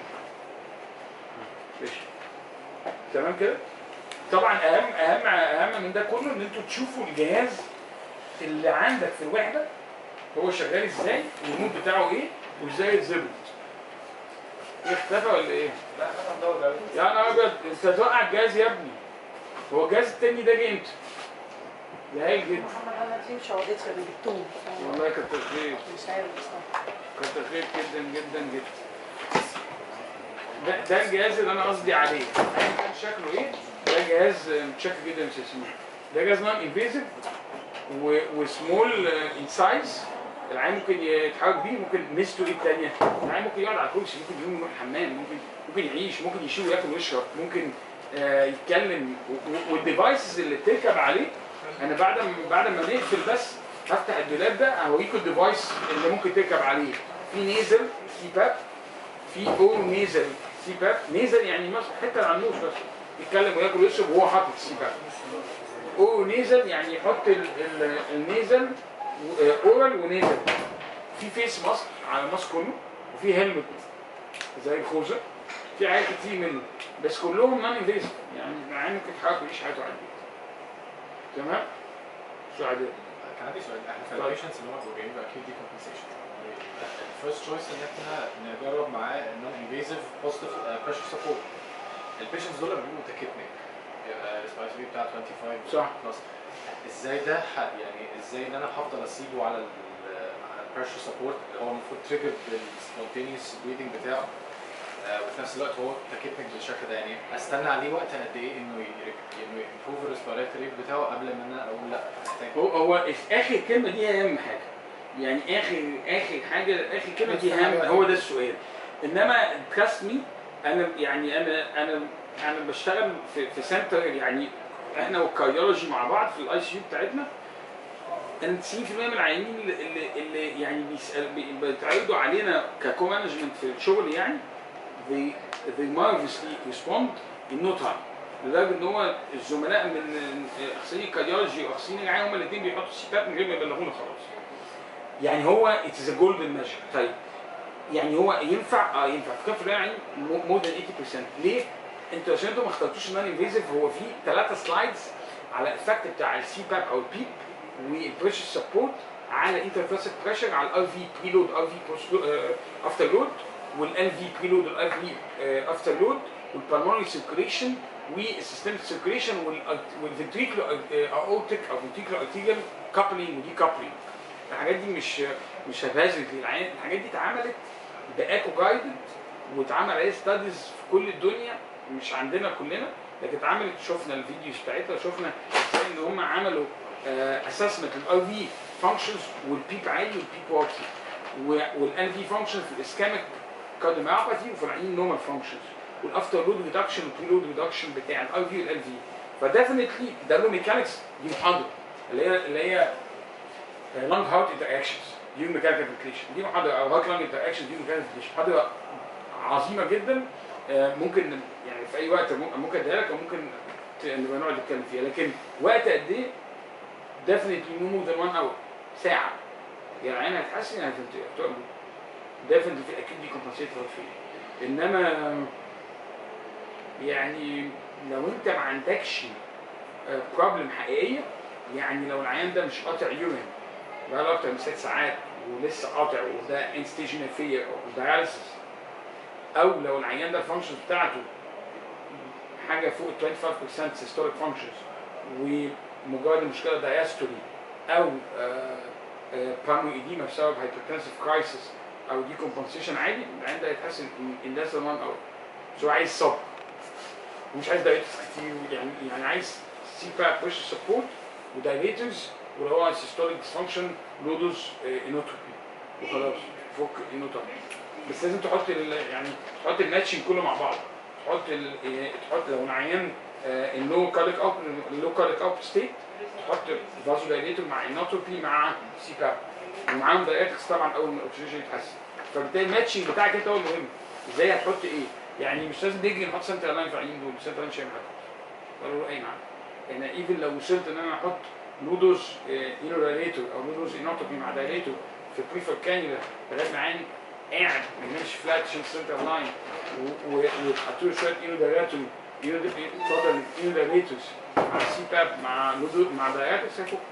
ماشي تمام كده طبعا اهم اهم اهم من ده كله ان انتوا تشوفوا الجهاز اللي عندك في الوحده هو شغال ازاي والمود بتاعه ايه وازاي يتظبط ايه اختفى ولا ايه؟ لا انا مدور عليه يا نهار ابيض انت هتوقع الجهاز يا ابني هو الجهاز التاني ده جه امتى؟ ده هايل جدا محمد انا دي مش عودتها اللي جبتهم والله كتر خير مش عارف بصراحه كتر خير جدا جدا جدا ده ده الجهاز اللي انا قصدي عليه ايا كان شكله ايه ده جهاز متشكل جدا مش اسمه ده جهاز نون انفيزيف وسمول ان سايز العين ممكن يتحرك بيه ممكن ميزته ايه الثانيه؟ العين ممكن يقعد على كرسي ممكن يقوم يروح الحمام ممكن ممكن يعيش ممكن يشوي وياكل ويشرب ممكن آه يتكلم و- و- والديفايسز اللي بتركب عليه انا بعد ما بعد ما نقفل بس هفتح الدولاب ده اوريكم الديفايس اللي ممكن تركب عليه في نيزل سي باب في او نيزل سي باب نيزل يعني مثلا حته على النوز بس يتكلم وياكل ويشرب وهو حاطط السي باب او نيزل يعني يحط ال- ال- النيزل و- آه، اورال ونيزل في فيس ماسك على الماسك كله وفي هيلمت زي الخوذه في حاجات كتير منه بس كلهم نون انفيزيف يعني العين ممكن يتحرك ويعيش حياته عادي تمام؟ شو عادي كان عندي سؤال احنا في طيب. البيشنتس اللي هم بيبقوا جايين باكيوت ديكومبنسيشن الفيرست تشويس ان احنا نجرب معاه نون انفيزيف بوزيتيف بريشر سبورت البيشنتس دول لما بيبقوا تاكيتنيك السبايس بي بتاع 25 صح. بلس ازاي ده ح- يعني ازاي ان انا هفضل اسيبه على ال على البريشر سبورت اللي هو المفروض تريجر بالسبونتينيوس بريدنج بتاعه آه، وفي نفس الوقت هو تاكيتنيك بالشكل ده يعني استنى عليه وقت قد ايه انه ي- انه يمبروف الريسبيراتوري ريت بتاعه قبل ما انا اقول لا محتاج هو هو اخر كلمه دي اهم حاجه يعني اخر اخر حاجه اخر كلمه دي اهم هو ده السؤال انما تراست مي انا يعني انا انا انا بشتغل في في سنتر يعني احنا والكارديولوجي مع بعض في الاي سي يو بتاعتنا ان 90% من العيانين اللي, اللي, اللي يعني بيسال بي- بيتعرضوا علينا ككو مانجمنت في الشغل يعني they they marvelously respond in no time لدرجه ان هو الزملاء من اخصائيين الكارديولوجي واخصائيين الرعايه هم الاثنين بيحطوا السيباب من غير ما يبلغونا خلاص. يعني هو اتس ا جولدن ميجر طيب يعني هو ينفع اه ينفع في كف الرعايه مور ذان 80% ليه؟ انتوا عشان انتوا ما اخترتوش النون انفيزيف هو في ثلاثه سلايدز على الافكت بتاع السي باب او البيب والبريشر سبورت على انترفاسيك بريشر على الار في بريلود ار في افتر لود والال في بريلود والال في افتر لود والبالمونري سيركيليشن والسيستميك سيركيليشن والفنتريكلو اورتيك او فنتريكلو ارتيريال كابلينج ودي كابلينج الحاجات دي مش مش هبازل للعين الحاجات دي اتعملت باكو جايدد واتعمل عليها ستاديز في كل الدنيا مش عندنا كلنا لكن اتعملت شفنا الفيديوز بتاعتها شفنا ازاي ان هم عملوا اسسمنت للاي في فانكشنز والبيك عالي والبيك واطي والان في فانكشن في الاسكاميك كارديوميوباثي وفي العين نورمال فانكشنز والافتر لود ريدكشن والبري لود ريدكشن بتاع الاي في والال في فديفنتلي ده له ميكانكس دي محاضره اللي هي اللي هي لانج هارت انتر اكشنز دي ميكانيكال فنتليشن دي محاضره او هارت لانج انتر اكشن دي ميكانيكال فنتليشن محاضره عظيمه جدا آه، ممكن يعني في اي وقت ممكن ممكن اديها لك وممكن ت- نبقى نقعد نتكلم فيها لكن وقت قد ايه ديفنتلي نو مور ذان 1 اور ساعه يعني العين هتحسن يعني هتبقى ديفنتلي في اكيد دي كومبنسيت فيه انما يعني لو انت ما عندكش بروبلم حقيقيه يعني لو العيان ده مش قاطع يورين بقاله اكتر من ست ساعات ولسه قاطع وده انت ستيج فير او داياليسيس او لو العيان ده الفانكشن بتاعته حاجه فوق ال 25% سيستوليك فانكشنز ومجرد المشكله دايستولي او بانو ايديما بسبب هايبرتنسيف كرايسيس او دي كومبنسيشن عادي العين ده يتحسن ان less than one hour بس هو عايز صبر ومش عايز دايريتس كتير يعني يعني عايز سي باب بريشر سبورت ودايريترز ولو هو سيستوليك ديسفانكشن لودوز انوتروبي وخلاص فك انوتروبي بس لازم تحط ال- يعني تحط الماتشنج كله مع بعض تحط ال... إيه، تحط لو العيان اللو كاريك اب اللو كاريك اب ستيت تحط فازو دايليتور مع انوتروبي مع سي باب ومعاهم دايركتس طبعا اول ما الاكسجين يتحسن فبالتالي الماتشنج بتاعك انت هو المهم ازاي هتحط ايه يعني مش لازم نيجي نحط سنتر لاين في العينين دول سنتر لاين مش هيعمل حاجه ولا له اي معنى يعني ايفن لو وصلت ان انا احط لودوز اينو دايليتور او لودوز انوتروبي مع دايليتور في بريفر كانيولا لغايه ما عين قاعد ما ينامش فلات عشان سنتر لاين وتحط له شويه اينو دايليتور اينو اتفضل اينو دايليتورز مع سي باب مع لودو مع دايليتورز هيفك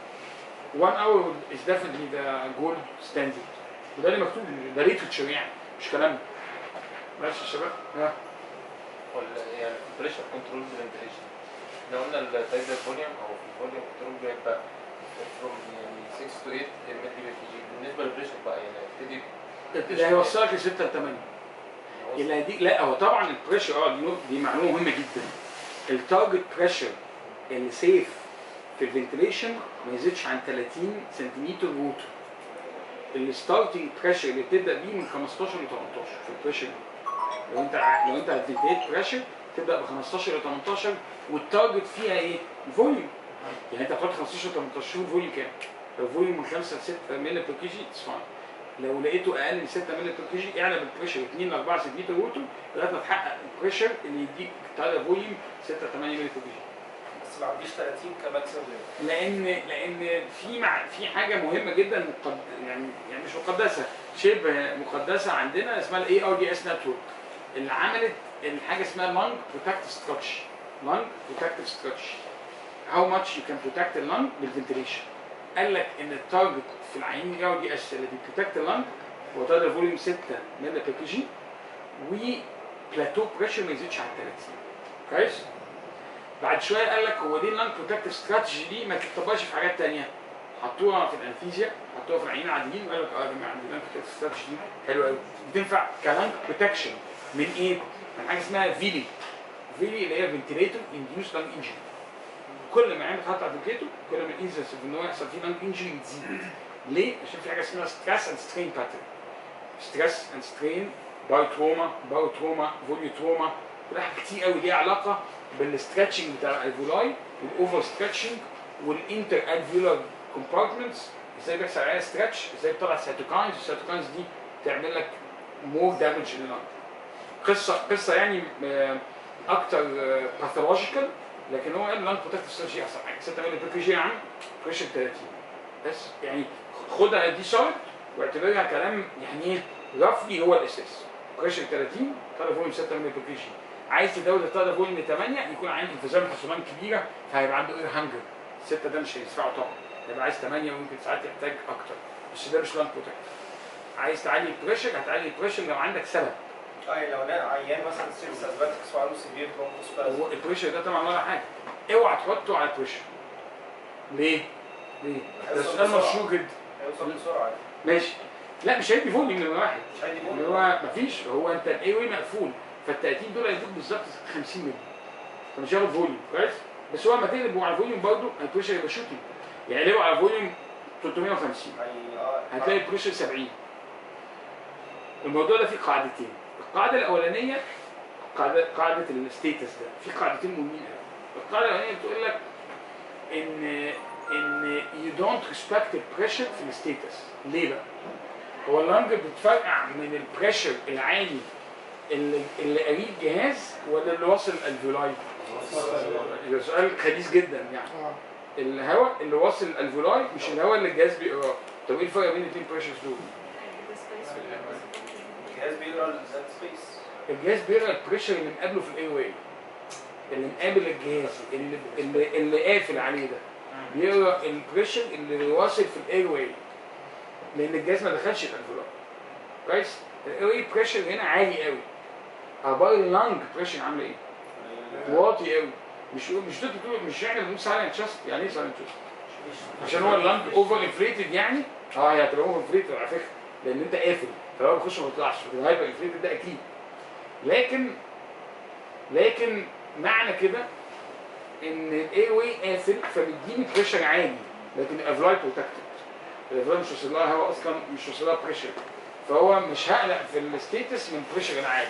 1 hour is definitely the gold standard وده اللي مكتوب ده ليترشر يعني مش كلام ماشي يا شباب ها ولا يعني بريشر كنترول فنتيليشن احنا قلنا التايزر فوليوم او في الفوليوم كنترول بيبقى فروم يعني 6 to 8 ملي بي جي بالنسبه للبريشر بقى يعني هتبتدي اللي هيوصلك ل 6 ل 8 اللي هيديك لا هو طبعا البريشر اه دي نقطة- دي معلومه مهمه جدا التارجت بريشر اللي سيف في الفنتليشن ما يزيدش عن 30 سنتيمتر ووتر الستارتنج بريشر اللي بتبدا بيه من 15 ل 18 في البريشر لو انت ع- لو انت هتفنتليت بريشر تبدا ب 15 ل 18 والتارجت فيها ايه؟ الفوليوم يعني انت هتحط 15 ل 18 شوف الفوليوم كام؟ لو فوليوم من 5 ل 6 مللي بير كي جي اتس فاين لو لقيته اقل من 6 مللي بير كي جي اعلى بالبريشر 2 ل 4 سنتيمتر ووتر لغايه ما تحقق البريشر اللي يديك تعالى فوليوم 6 8 مللي بير كي جي بس ما عنديش 30 كماكسيمم ليميت لان لان في مع في حاجه مهمه جدا مقد يعني يعني مش مقدسه شبه مقدسه عندنا اسمها الاي ار دي اس نتورك اللي عملت الحاجه اسمها لانج بروتكت ستراتش لانج بروتكتيف ستراتش هاو ماتش يو كان بروتكت اللانج بالفنتليشن قال لك ان التارجت في العينين الاي ار دي اس اللي بيبروتكت اللانج هو تقدر فوليوم 6 مللي بير كي جي وبلاتو بريشر ما يزيدش عن 30 كويس بعد شويه قال لك هو دي اللانج بروتكتيف استراتيجي دي ما تطبقش في حاجات تانية حطوها في الانفيزيا حطوها في العينين العاديين وقال لك اه يا جماعه دي اللانج بروتكتيف استراتيجي دي حلوه قوي بتنفع كلانج بروتكشن من ايه؟ من حاجه اسمها فيلي فيلي اللي هي فنتيليتور انديوس لانج انجري كل ما عين بتحط على الفنتيليتور كل ما الانسنس في ان هو يحصل فيه لانج انجري تزيد ليه؟ عشان في حاجه اسمها ستريس اند سترين باترن ستريس اند سترين باي تروما باي تروما فوليو تروما كل حاجه كتير قوي ليها علاقه بالستريتشنج بتاع الالفولاي والاوفر ستريتشنج والانتر الفيولار كومبارتمنتس ازاي بيحصل عليها ستريتش ازاي بتطلع سيتوكاينز والسيتوكاينز دي تعمل لك مور دامج لللنج قصه قصه يعني آه، اكتر باثولوجيكال لكن هو قال اللنج بروتكتيف ستراتيجي احسن حاجه 6 مللي بير كي جي يا عم بريشر 30 بس يعني خدها دي شرط واعتبرها كلام يعني ايه رفلي هو الاساس بريشر 30 طالب فوليوم 6 مللي بير كي جي عايز تزود الطالب فوليوم ل 8 يكون عنده انفجام حصوان كبيره فهيبقى عنده اير هانجر 6 ده مش هيدفعه طبعا هيبقى عايز 8 ويمكن ساعات يحتاج اكتر بس ده مش لانج بروتكت عايز تعلي البريشر هتعلي البريشر لو عندك سبب اه لو انا عيان مثلا ستريس اسباتكس وعنده سيفير برونكوسبازم هو البريشر ده طبعا ولا حاجه اوعى تحطه على البريشر ليه؟ ليه؟ ده هيوصل سؤال بسرعة. مشهور جدا هيوصل بسرعه ماشي لا مش هيدي فوليوم من واحد مش هيدي اللي بول هو مفيش هو انت الاي واي مقفول فال 30 دول هيدوك بالظبط 50 مللي فمش هياخد فوليوم كويس بس هو لما تقلب على الفوليوم برضه البريشر هيبقى شوتنج يعني لو على فوليوم 350 هي- اه هتلاقي البريشر 70 الموضوع ده فيه قاعدتين القاعده الاولانيه قاعده قاعده الستيتس ده في قاعدتين مهمين قوي القاعده الاولانيه بتقول لك ان ان you don't respect البريشر في الستيتس ليه بقى؟ هو اللنج بتفرقع من البريشر العالي اللي اللي قريب الجهاز ولا اللي واصل الالفيولاي؟ ده سؤال خبيث جدا يعني اه الهواء اللي واصل الالفيولاي مش الهواء اللي الجهاز بيقراه طب ايه الفرق بين الاثنين بريشرز دول؟ الجهاز بيقرا الزاد سبيس الجهاز بيقرا البريشر اللي مقابله في الاي واي اللي مقابل الجهاز اللي اللي, اللي قافل عليه ده بيقرا البريشر اللي واصل في الاير واي لان الجهاز ما دخلش الانفلوب كويس الاير واي بريشر هنا عالي قوي اخبار اللانج بريشر عامله ايه؟ واطي قوي مش مش تقدر تقول مش احنا بنقول سايلنت تشست يعني ايه سايلنت تشست؟ عشان هو اللانج اوفر انفليتد يعني اه هي هتبقى اوفر انفليتد على فكره لان انت قافل فهو بيخش ما بيطلعش الهايبر انفليتد ده اكيد لكن لكن معنى كده ان الاي واي قافل فبيديني بريشر عالي لكن الافلاي بروتكتد الافلاي مش واصل لها هواء اصلا مش واصل لها بريشر فهو مش هقلق في الستيتس من البريشر العالي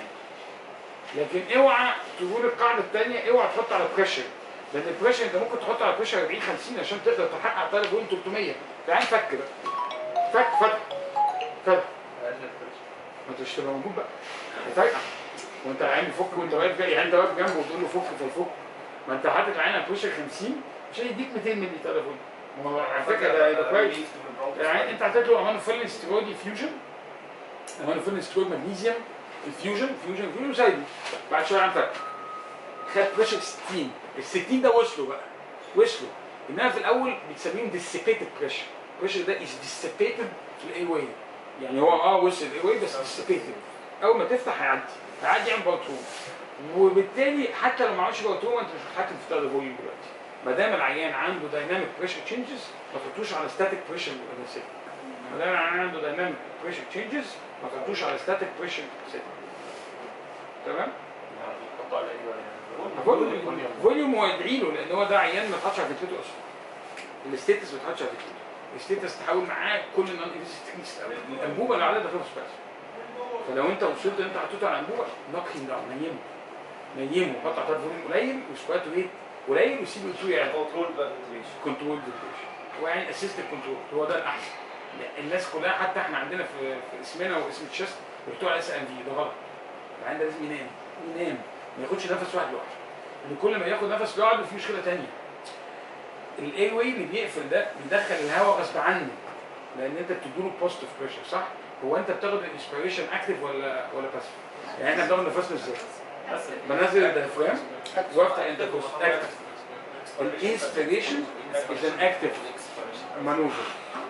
لكن اوعى تقول القاعده الثانيه اوعى تحط على بريشر لان البريشر انت ممكن تحط على بريشر 40 50 عشان تقدر تحقق 3.300 تعال فك بقى فك فتح فتح ما انت مش تبقى موجود بقى هتفرقع وانت العين بيفك وانت واقف جاي يعني انت واقف جنبه وتقول له فك فيفك ما انت حاطط العين على بريشر 50 مش هيديك 200 مللي تليفون ما هو على فكره ده يبقى كويس يعني انت حطيت له امانوفيلين ستيرويد فيوجن امانوفيلين ستيرويد مغنيسيوم الفيوجن فيوجن فيوجن وسايبه بعد شويه عم فرق خد بريشر 60 ال 60 ده وصلوا بقى وصلوا انما في الاول بتسميهم ديسيبيتد بريشر البريشر ده از ديسيبيتد في الاي واي يعني هو اه وصل الاي واي بس ديسيبيتد اول ما تفتح هيعدي هيعدي عن باوتروم وبالتالي حتى لو ما عملش باوتروم انت مش بتتحكم في التايد فوليوم دلوقتي ما دام العيان عنده دايناميك بريشر تشينجز ما تحطوش على ستاتيك بريشر سيتنج ما دام العيان عنده دايناميك بريشر تشينجز ما تحطوش على ستاتيك بريشر سيتنج تمام بيحطوا على ايه يعني فوليوم فوليوم هو يدعي له لان هو ده عيان ما اتحطش على فكرته اصلا الستيتس ما اتحطش على فكرته الستيتس تحاول معاه كل النون ايفيسيتكنيكس الانبوبه اللي عليها ده خلص بس فلو انت وصلت انت حطيته على انبوبه نوك هيم داون نيمه نيمه حط على فوليوم قليل وسكوات ويت قليل وسيبه يطوي يعني كنترول بقى فنتريشن كنترول ديبريشن هو يعني اسيست كنترول هو ده الاحسن الناس كلها حتى احنا عندنا في, في اسمنا واسم الشست بتوع اس ام في ده غلط العيان ده لازم ينام ينام ما ياخدش نفس واحد لوحده لان كل ما ياخد نفس لوحده في مشكله ثانيه الاي واي اللي بيقفل ده بيدخل الهواء غصب عنه لان انت بتديله بوزيتيف بريشر صح هو انت بتاخد الانسبيريشن اكتف ولا ولا باسف يعني احنا بناخد نفسنا ازاي بنزل الديافرام وافتح انتركوست اكتف الانسبيريشن is an active maneuver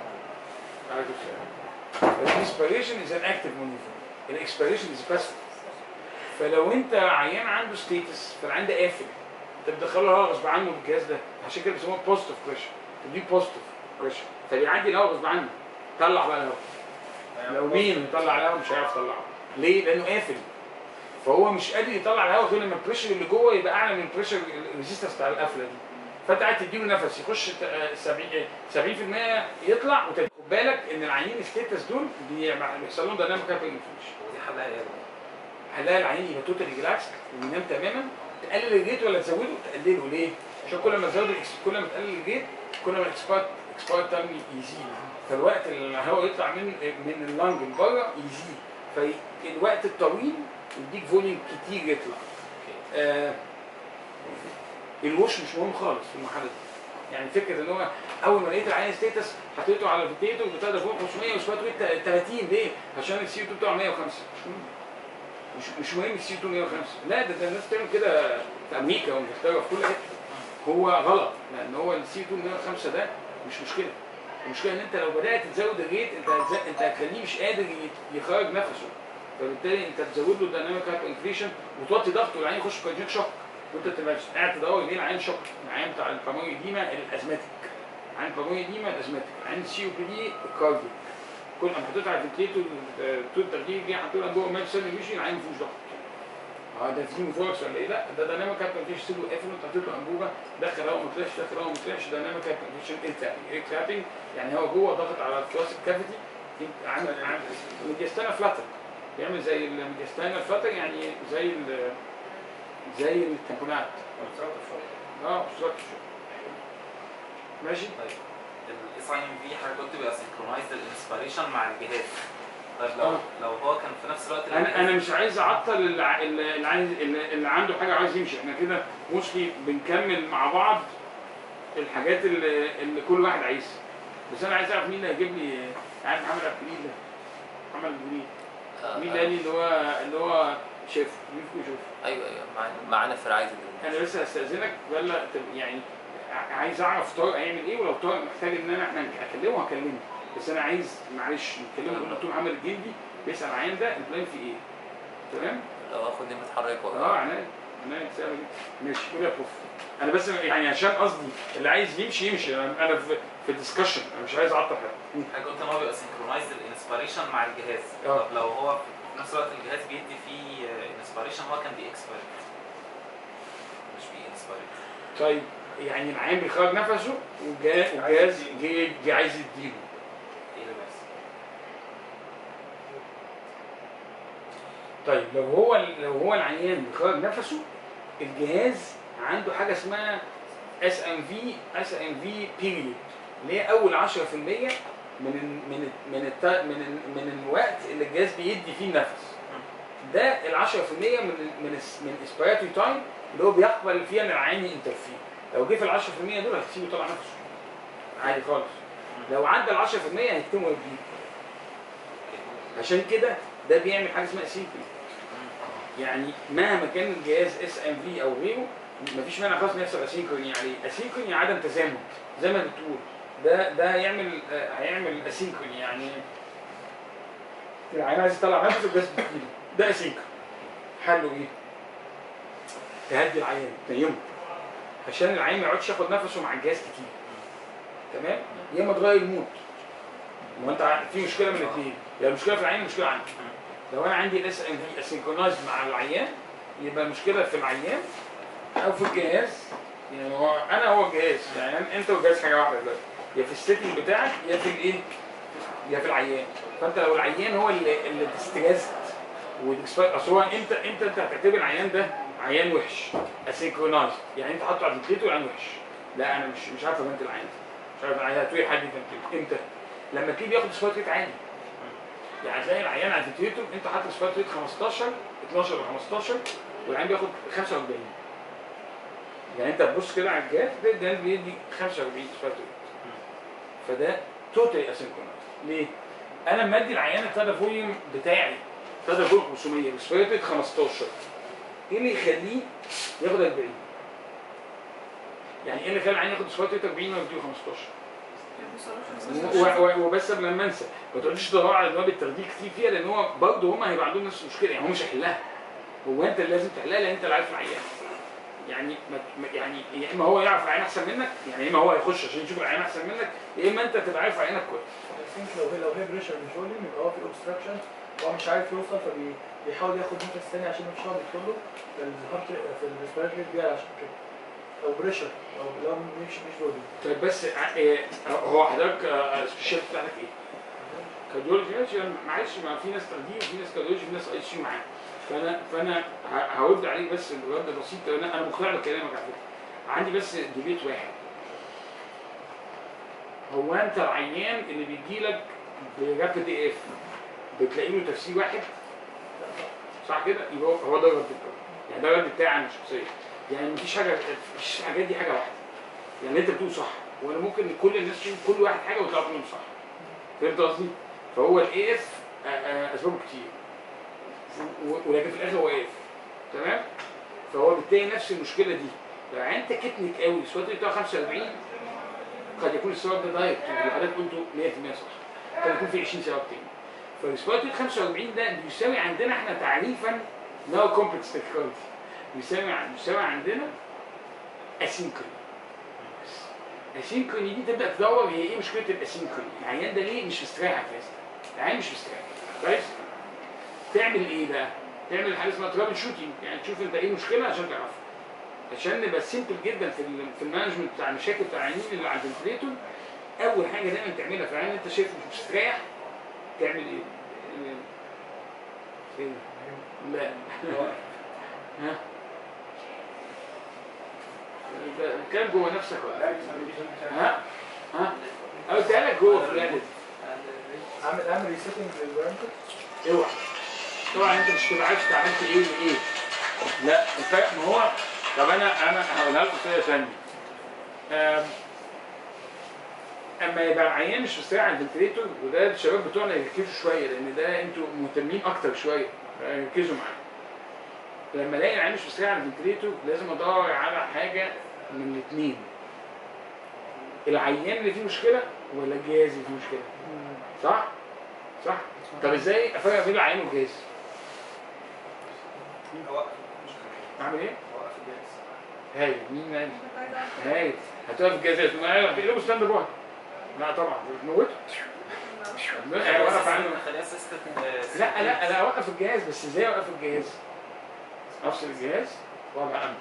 الانسبيريشن is an active maneuver الاكسبيريشن is passive فلو انت عيان عنده ستيتس فالعيان ده قافل انت بتدخله الهواء غصب عنه بالجهاز ده عشان كده بيسموها بوزيتيف بريشر تديه بوزيتيف بريشر فبيعدي الهواء غصب عنه طلع بقى الهواء لو مين يطلع الهواء مش هيعرف يطلعه ليه؟ لانه قافل فهو مش قادر يطلع الهواء غير لما البريشر اللي جوه يبقى اعلى من البريشر الريزيستنس بتاع القفله دي فانت قاعد تديله نفس يخش ت- آه، 70 آه، 70% يطلع وخد بالك ان العيانين الستيتس دول بي- بيحصل لهم دايناميك هايبر انفليشن ودي حلها ايه؟ هنلاقي العيان يبقى توتالي ريلاكس وينام تماما تقلل الريت ولا تزوده تقلله ليه؟ عشان كل ما تزود الإكس- كل ما تقلل الريت كل ما الاكسباير اكسباير تايم يزيد فالوقت اللي الهواء يطلع من من اللنج لبره يزيد فالوقت الطويل يديك فوليوم كتير يطلع آه الوش مش مهم خالص في المرحله دي يعني فكره ان هو اول ما لقيت العين ستيتس حطيته على الفيتيتو بتاع ده فوق 500 وسكوات ويت 30 ليه؟ عشان السي 2 بتاعه 105 مش مش مهم السي 2 105 لا ده, ده الناس بتعمل كده في امريكا وانجلترا وفي كل حته هو غلط لان هو السي 2 105 ده مش مشكله المشكله ان انت لو بدات تزود الريت انت هتز- انت هتخليه مش قادر ي- يخرج نفسه فبالتالي انت تزود له الديناميك هايبر انفليشن وتوطي ضغطه والعين يخش في كاردياك شوك وانت تبقى قاعد تدور ليه العين شوك العين بتاع الباموي ديما الازماتيك العين الباموي ديما الازماتيك العين السي او بي دي الكارديو كل ما حطيت على الفنتليتور طول التخدير جه حطيت له جوه مال سنه مشي العين ما فيهوش ضغط اه ده في فوركس ولا ايه لا ده دايناميك هايبر انفليشن سيبه قافل وانت حطيت له انبوبه دخل هواء ما طلعش دخل هواء ما طلعش دايناميك هايبر انفليشن ايه تابنج ايه تابنج يعني هو جوه ضغط على الثوراسيك كافيتي عامل عامل ميدياستانا فلاتر بيعمل زي الميدياستانا فلاتر يعني زي ال زي التمبونات اه بالظبط ماشي الاس اي ام في حضرتك قلت بيبقى سنكرونايزد الانسبيريشن مع الجهاز طيب لو آه. لو هو كان في نفس الوقت انا انا مش عايز اعطل اللي, ع- اللي, اللي عايز اللي اللي عنده حاجه عايز يمشي احنا كده موسلي بنكمل مع بعض الحاجات اللي, اللي كل واحد عايزها بس انا عايز اعرف مين اللي هيجيب لي عارف محمد عبد الجليل ده محمد عبد الجليل مين اللي قال لي اللي هو اللي هو شاف مين فيكم يشوف ايوه ايوه معانا معانا في رعايه انا بس هستاذنك ولا تب- يعني ع- عايز اعرف طارق هيعمل ايه ولو طارق محتاج ان انا احنا اكلمه هكلمه بس انا عايز معلش نتكلم نقول دكتور محمد الجندي بيسال عيان ده البلان في ايه تمام لو اخد نمره حضرتك اه ولا عناية انا سهله جدا ماشي قول يا بروف انا بس يعني عشان قصدي اللي عايز يمشي يمشي انا انا في في ديسكشن انا مش عايز اعطل حد حاجه قلت ان هو بيبقى سنكرونايزد الانسبيريشن مع الجهاز اه. طب لو هو في نفس الوقت الجهاز بيدي فيه انسبيريشن هو كان بيكسبيرت مش بينسبيرت طيب يعني العيان بيخرج نفسه والجهاز والجهاز جه جه عايز يديله ايه اللي بيحصل؟ طيب لو هو لو هو العيان بيخرج نفسه الجهاز عنده حاجه اسمها اس ام في اس ام في بيريود اللي هي اول 10% من ال من ال من الت من ال من الوقت اللي الجهاز بيدي فيه النفس ده ال 10% من ال من ال من اسبيراتوري تايم اللي هو بيقبل فيها ان العيان ينترفير لو جه في ال 10% دول هتسيبه طلع نفسه عادي خالص لو عدى ال 10% هيكتموا يديه عشان كده ده بيعمل حاجه اسمها سيكري يعني مهما كان الجهاز اس ام في او غيره مفيش مانع خالص انه يحصل اسينكروني عليه اسينكروني عدم تزامن زي ما بتقول ده ده هيعمل آه، هيعمل اسينكروني يعني العيان عايز يطلع نفسه بس بتجيله ده اسينكروني حله ايه؟ تهدي العيان تنيمه عشان العيان ما يقعدش ياخد نفسه مع الجهاز كتير تمام؟ يا اما تغير المود ما هو انت ع- في مشكله من الاثنين يا المشكله في العيان المشكله عندي لو انا عندي الاس ام في اسynchronized مع العيان يبقى المشكله في العيان او في الجهاز يعني هو انا هو الجهاز يعني انت والجهاز حاجه واحده دلوقتي يا في السيتنج بتاعك يا في الايه يا في العيان فانت لو العيان هو اللي اللي ديستريسد والاكسباير اصل هو انت انت انت هتعتبر العيان ده عيان وحش اسynchronized يعني انت حاطه على الفنتيتو عيان وحش لا انا مش مش عارف امنت العيان مش عارف العيان هتقولي حد يفنتيتو امتى لما تيجي بياخد سبوت ريت عالي يعني هتلاقي العيان على الفنتيتو انت حاطط سبوت ريت 15 12 ل 15 والعيان بياخد 45 يعني انت تبص كده على الجهاز ده الجهاز بيدي 45 سبوت ريت فده توتالي اسynchronous ليه؟ انا لما ادي العيان التادا فوليوم بتاعي تادا فوليوم 500 وسبوت ريت 15 ايه اللي يخليه ياخد 40 يعني ايه اللي يخلي العيان ياخد سبوت ريت 40 ويديه 15 و- و- وبس قبل ما انسى ما تقعدش تدور على ابواب التخدير كتير فيها لان هو برضه هم هيبقى عندهم نفس المشكله يعني هو مش هيحلها هو انت اللي لازم تحلها لان انت اللي عارف العيان يعني ما ما- يعني يا اما هو يعرف العيان احسن منك يعني يا اما هو هيخش عشان يشوف العيان احسن منك يا اما انت تبقى عارف عيانك كويس I think لو هي لو هي بريشر مش فوليوم يبقى هو في اوبستراكشن وهو مش عارف يوصل فبيحاول ياخد نفس ثاني عشان مفيش هواء بيدخل له فالهارت في الريسبيراتوري بيعلى عشان كده او بريشر او لو مش مش فوليوم طيب بس ع- إيه، هو حضرتك آه، السبيشال بتاعتك ايه؟ كارديولوجي ماشي أنا معلش ما في ناس تخدير وفي ناس كارديولوجي وفي ناس اي سي معاه فانا فانا ه- هرد عليك بس برد بسيط لان انا مقتنع بكلامك على فكره عندي بس ديبيت واحد هو انت العيان اللي بيجي لك برابد اي اف بتلاقي له تفسير واحد صح كده يبقى هو- هو ده الرد بتاعه يعني ده الرد بتاعي انا شخصيا يعني مفيش حاجه مفيش الحاجات دي حاجه واحده يعني انت بتقول صح وانا ممكن كل الناس تقول كل واحد حاجه ويطلع كلهم صح فهمت قصدي؟ فهو الاي اف اسبابه كتير و- ولكن في الاخر هو اف تمام؟ فهو بالتالي نفس المشكله دي لو انت كتنك قوي السؤال بتاع 45 قد يكون السبب ده دايركت اللي حضرتك قلته 100% صح قد يكون في 20 سبب تاني فالسبب 45 ده بيساوي عندنا احنا تعريفا نو كومبلكس تكرارتي بيساوي بيساوي عندنا اسينكروني الاسينكروني دي تبدا تدور هي ايه مشكله الاسينكروني العيان ده ليه مش مستريح اساسا العيان مش مستريح كويس تعمل ايه بقى تعمل حاجه اسمها ترابل شوتنج يعني تشوف انت ايه المشكله عشان تعرفها عشان نبقى سيمبل جدا في ال- في المانجمنت بتاع المشاكل بتاع العيانين اللي على الفنتليتور اول حاجه دايما تعملها في العيان انت شايفه مش مستريح تعمل ايه؟ ايه؟ لا ها؟ ده كان جوه نفسك ولا إيه؟ ها؟ ها؟ قلت لك جوه فلان عامل عامل ريسيتنج للبارامتر اوعى طبعا انت مش تبقى عارف انت عملت ايه وايه لا الفرق ما هو طب انا انا هقولها لكم بطريقه ثانيه آم، اما يبقى العيان مش مستريح على الفنتريتور وده الشباب بتوعنا يركزوا شويه لان ده انتوا مهتمين اكتر شويه ركزوا معايا لما الاقي العيان مش مستريح على الفنتريتور لازم ادور على حاجه من الاثنين العيان اللي فيه مشكله ولا الجهاز اللي فيه مشكله صح؟ صح؟ طب ازاي افرق بين العيان والجهاز؟ هو اعمل ايه؟ هو الجهاز هايل مين مال هايل هتقف الجهاز تقول ايوه هتقلبه ستاند باي لا طبعا موته لا وقف عنه خليها سيستم لا لا لا اوقف الجهاز بس ازاي اوقف الجهاز؟ افصل الجهاز وابقى امن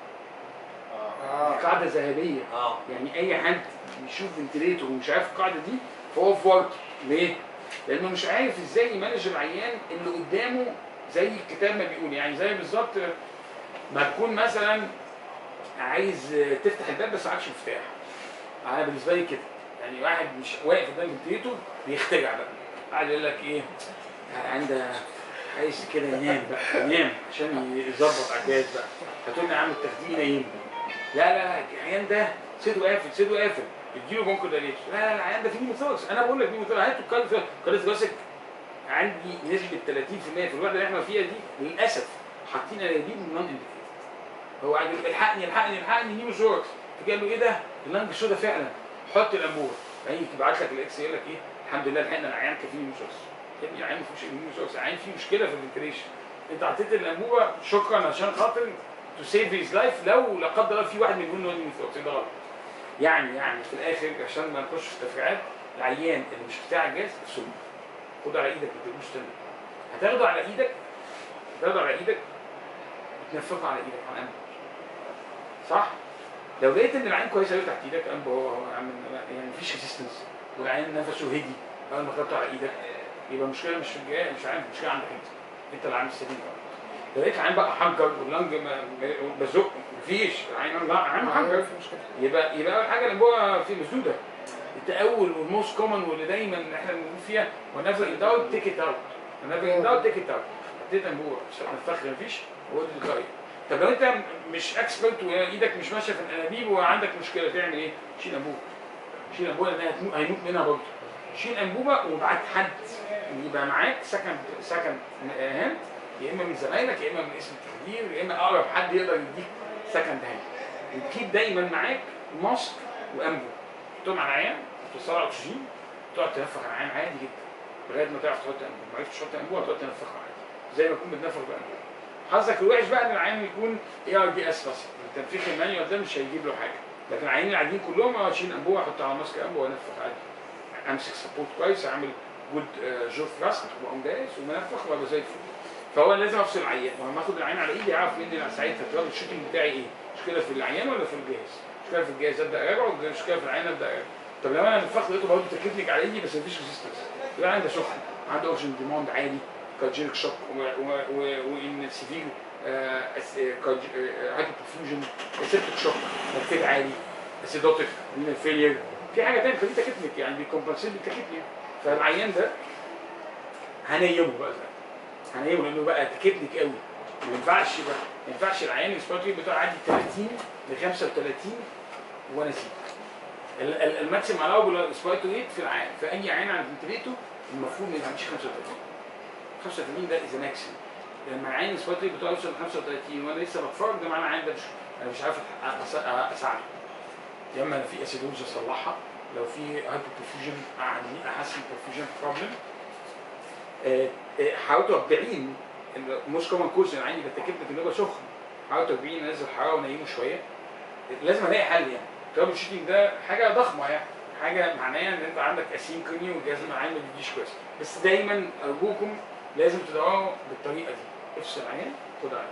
دي قاعده ذهبيه اه يعني اي حد بيشوف فنتليتور ومش عارف القاعده دي فهو في ورطه ليه؟ لانه مش عارف ازاي يمانج العيان اللي قدامه زي الكتاب ما بيقول يعني زي بالظبط ما تكون مثلا عايز تفتح الباب بس معكش مفتاح انا بالنسبه لي كده يعني واحد مش واقف قدام فنتليتور بيخترع بقى قاعد يقول لك ايه عنده عايز كده ينام بقى ينام عشان يظبط على الجهاز بقى هتقول لي يا عم التخدير ينام لا لا لا العيان ده صدره قافل صدره قافل اديله بونكو داليش لا لا لا العيان ده فيه نيموثوركس انا بقول لك نيموثوركس هاتوا الكالس كالس جاسك عندي نسبه 30% في الوحده اللي احنا فيها دي للاسف حاطين انابيب من نون انديكيتد هو قاعد يقول الحقني الحقني الحقني نيموثوركس فقال له ايه ده؟ اللنج سودا فعلا حط الانبوبه بعدين يبعت لك الاكس يقول لك ايه الحمد لله لحقنا العيان كان فيه نيموثوركس يا ابني العيان ما فيهوش نيموثوركس العيان فيه مشكله في الفنتريشن انت عطيت الانبوبه شكرا عشان خاطر تو سيف هيز لايف لو لا قدر الله في واحد منهم له نيموثوركس ده غلط يعني يعني في الاخر عشان ما نخش في تفريعات العيان اللي مش بتاع الجهاز سم خده على ايدك ما تقولوش تاني هتاخده على ايدك هتاخده على ايدك وتنفخه على ايدك على الانبوبه صح؟ لو لقيت ان العين كويس قوي تحت ايدك انبه هو هو عامل يعني مفيش ريزيستنس والعين نفسه هدي اول ما خدته على ايدك يبقى المشكله مش في الجهاز مش عارف المشكله عندك انت انت اللي عامل السليم لو لقيت العين بقى حنجر واللنج ما- ما- بزق مفيش العين لا عين حنجر يبقى يبقى اول حاجه الانبوبه في مسدوده التأول والموست كومن واللي دايما احنا بنقول فيها ونيفر ان داوت تيك ات اوت ونيفر ان داوت تيك ات اوت حطيت انبوبه الفخر مفيش وقول لي طيب طب لو انت مش اكسبرت وايدك مش ماشيه في الانابيب وعندك مشكله تعمل ايه؟ شيل انبوبه شيل انبوبه لانها هتموت هيموت منها برضه شيل انبوبه وابعت حد يبقى معاك سكند سكند هاند يا اما من زمايلك يا اما من اسم التخدير يا اما اقرب حد يقدر يديك سكند هاند وتكيب دايما معاك ماسك وانبوبه تحطهم على العيان توصل على اكسجين تقعد تنفخ على العيان عادي جدا لغايه ما تعرف تحط انبوبه ما عرفتش تحط انبوبه تقعد تنفخها عادي زي ما تكون بتنفخ بانبوبه حظك الوحش بقى ان العيان يكون اي ار دي اس بس التنفيخ المانيوال ده مش هيجيب له حاجه لكن العيانين العاديين كلهم اه اشيل انبوبه احط على ماسك انبوبه وانفخ عادي امسك سبورت كويس اعمل جود جو ثراست واقوم دايس ومنفخ وابقى زي الفل فهو لازم افصل العيان ولما اخد العيان على ايدي اعرف مين اللي ساعتها تراب الشوتنج بتاعي ايه مشكله في العيان ولا في الجهاز مشكله في الجهاز ابدا اراجع ولا مشكله في العيان ابدا اراجع طب لو انا نفخت لقيته برضه تكتنك على ايدي بس مفيش ريزيستنس يبقى عندي سخن عنده اوكسجين ديماند عالي كاردياك شوك وان سيفير هايبوبرفيوجن سيبتك شوك تركيز عالي اسيدوتيك من الفيلير في حاجه تانية فدي تكتنك يعني بيكمبنسيت بالتكتنك فالعيان ده هنيمه بقى زي. هنيمه لانه بقى تكتنك قوي ما ينفعش بقى ما ينفعش العيان السبوت بتاعه عادي 30 ل 35 وانا سيب ال- ال- الماكسيم الاوبل سبايتو ريت في العين في اي عين عند فنتليتو المفروض ما يعملش 35 35 ده از ماكسيم لما العين السبايتو ريت بتاعه يوصل ل 35 وانا لسه بتفرج ده معناه العين ده مش انا مش عارف أس- أس- اساعده يا اما في اسيدوز اصلحها لو في هايبوبرفيوجن عندي احسن برفيوجن بروبلم حاولت 40 الموست كومن كوز انا عندي بتكبت ان هو سخن حاولت 40 انزل الحراره ونيمه شويه لازم الاقي حل يعني ترابل شوتنج ده حاجه ضخمه يعني حاجه معناها ان انت عندك اسينكروني والجهاز المعين ما بيديش كويس بس دايما ارجوكم لازم تدوروا بالطريقه دي افصل عين خد عين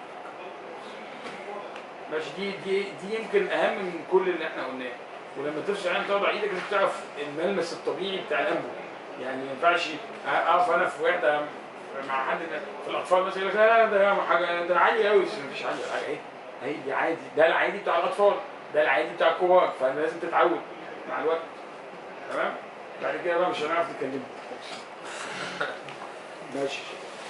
ماشي دي دي دي يمكن اهم من كل اللي احنا قلناه ولما تفصل عين تقعد على ايدك لازم تعرف الملمس الطبيعي بتاع الانبو يعني ما ينفعش اقف انا في وحده مع حد في الاطفال مثلا يقول لك لا لا ده حاجه ده عالي قوي مفيش عالي حاجه ايه هي دي عادي ده العادي بتاع الاطفال ده العادي بتاع الكبار فلازم تتعود مع الوقت تمام بعد كده بقى مش هنعرف نتكلم ماشي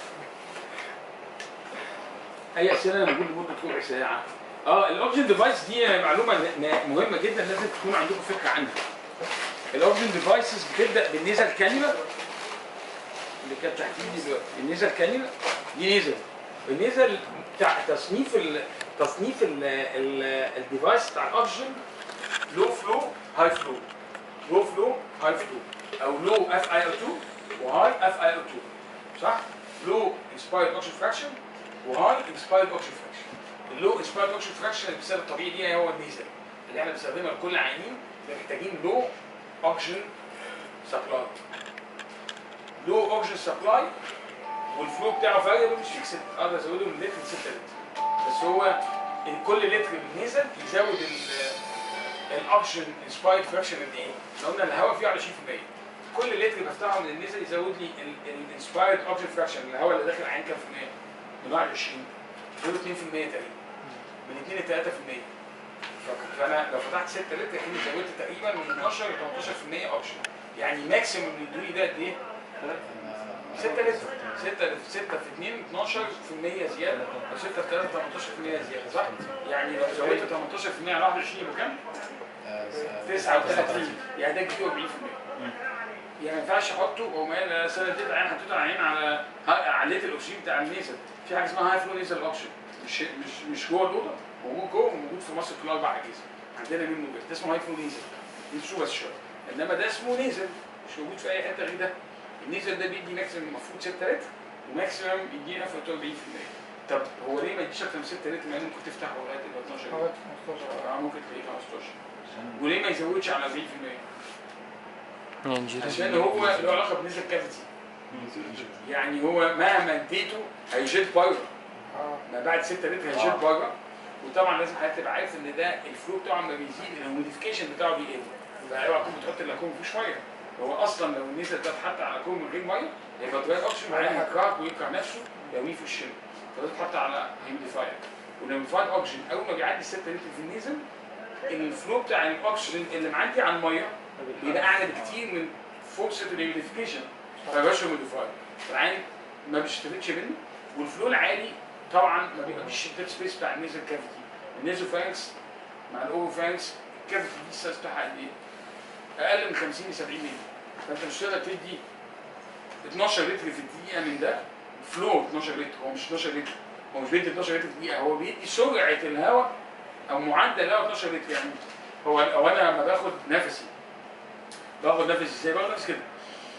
اي اسئله انا بقول لمده ربع ساعه اه الاوبشن ديفايس دي معلومه م- مهمه جدا لازم تكون عندكم فكره عنها الاوبشن ديفايسز بتبدا بالنيزل كانيولا اللي كانت تحت ايدي دلوقتي النيزل كانيولا دي نيزل النيزل بتاع تصنيف ال تصنيف ال ال الديفايس بتاع الاوكسجين لو فلو هاي فلو لو فلو هاي فلو او لو اف اي او 2 وهاي اف اي او 2 صح؟ لو انسبايرد اوكسجين فراكشن وهاي انسبايرد اوكسجين فراكشن اللو انسبايرد اوكسجين فراكشن المثال الطبيعي ليها هو النيزل اللي احنا بنستخدمها لكل العيانين اللي محتاجين لو اوكسجين سبلاي لو اوكسجين سبلاي والفلو بتاعه فاريبل مش فيكسد اقدر ازوده من لتر ل 6 لتر بس هو ال- كل لتر بالنيزل يزود الاوكسجين انسبايرد فراكشن قد ايه؟ احنا قلنا الهواء فيه 20% كل لتر بفتحه من النيزل يزود لي الانسبايرد اوكسجين فراكشن الهواء اللي داخل العين كام في المية؟ من 21 دول 2% تقريبا من 2 ل 3% ف- فانا لو فتحت 6 لتر كده زودت تقريبا من 12 ل 18% اوكسجين يعني ماكسيموم اللي يدوني ده قد ايه؟ 6 لتر 6 6 في 2 12% زياده او 6 في 3 18% زياده صح؟ يعني لو زودت 18% على 21 يبقى كام؟ 39 يعني ده كتير 40% يعني ما ينفعش احطه هو ما انا السنه دي عين حطيته على عين على عليت الاكسجين بتاع النيزل في حاجه اسمها هاي فلو نيزل اوكسجين مش مش مش جوه الاوضه هو موجود جوه وموجود في مصر كلها اربع اجهزه عندنا منه بس ده اسمه هاي فلو نيزل انسوا بس شويه انما ده اسمه نيزل مش موجود في اي حته غير ده النيزل ده بيدي ماكسيمم المفروض 6 لتر وماكسيمم يدينا في 40% طب هو ليه ما يديش اكتر من 6 لتر مع انه ممكن تفتحه لغايه ال 12 لغاية 15 اه ممكن تلاقيه 15 وليه ما يزودش على 40%؟ عشان هو له علاقه بنسبه كافيتي يعني هو مهما اديته هيجيت بره ما بعد 6 لتر هيجيت بره وطبعا لازم حضرتك تبقى عارف ان ده الفلو بتاعه لما بيزيد الهوميديفيكيشن بتاعه بيقل يبقى اوعى تكون بتحط الاكون مفيش ميه هو اصلا لو النسبه ده اتحط على كون من غير ميه هيبقى دراي اوكسجين معناها هيكرهك ويكره نفسه يرميه في الشم فلازم تحط على هيمديفاير والهيمديفاير اوكسجين اول ما بيعدي 6 لتر في النيزل الفلو بتاع الاكسجين اللي معدي على الميه بيبقى اعلى بكتير من فرصه الهيمديفيكيشن فيبقاش هيمديفاير العين ما بيستفدش منه والفلو العالي طبعا ما بيبقاش الديد سبيس بتاع النيزل كافيتي النيزل فانكس مع الاوفر فانكس الكافيتي دي السايز بتاعها قد ايه؟ اقل من 50 ل 70 مللي فانت مش هتقدر تدي 12 لتر في الدقيقه من ده فلو 12 لتر هو مش 12 لتر هو مش بيدي 12 لتر في الدقيقه هو بيدي سرعه الهواء او معدل الهواء 12 لتر يعني هو هو انا لما باخد نفسي باخد نفسي ازاي؟ باخد نفسي كده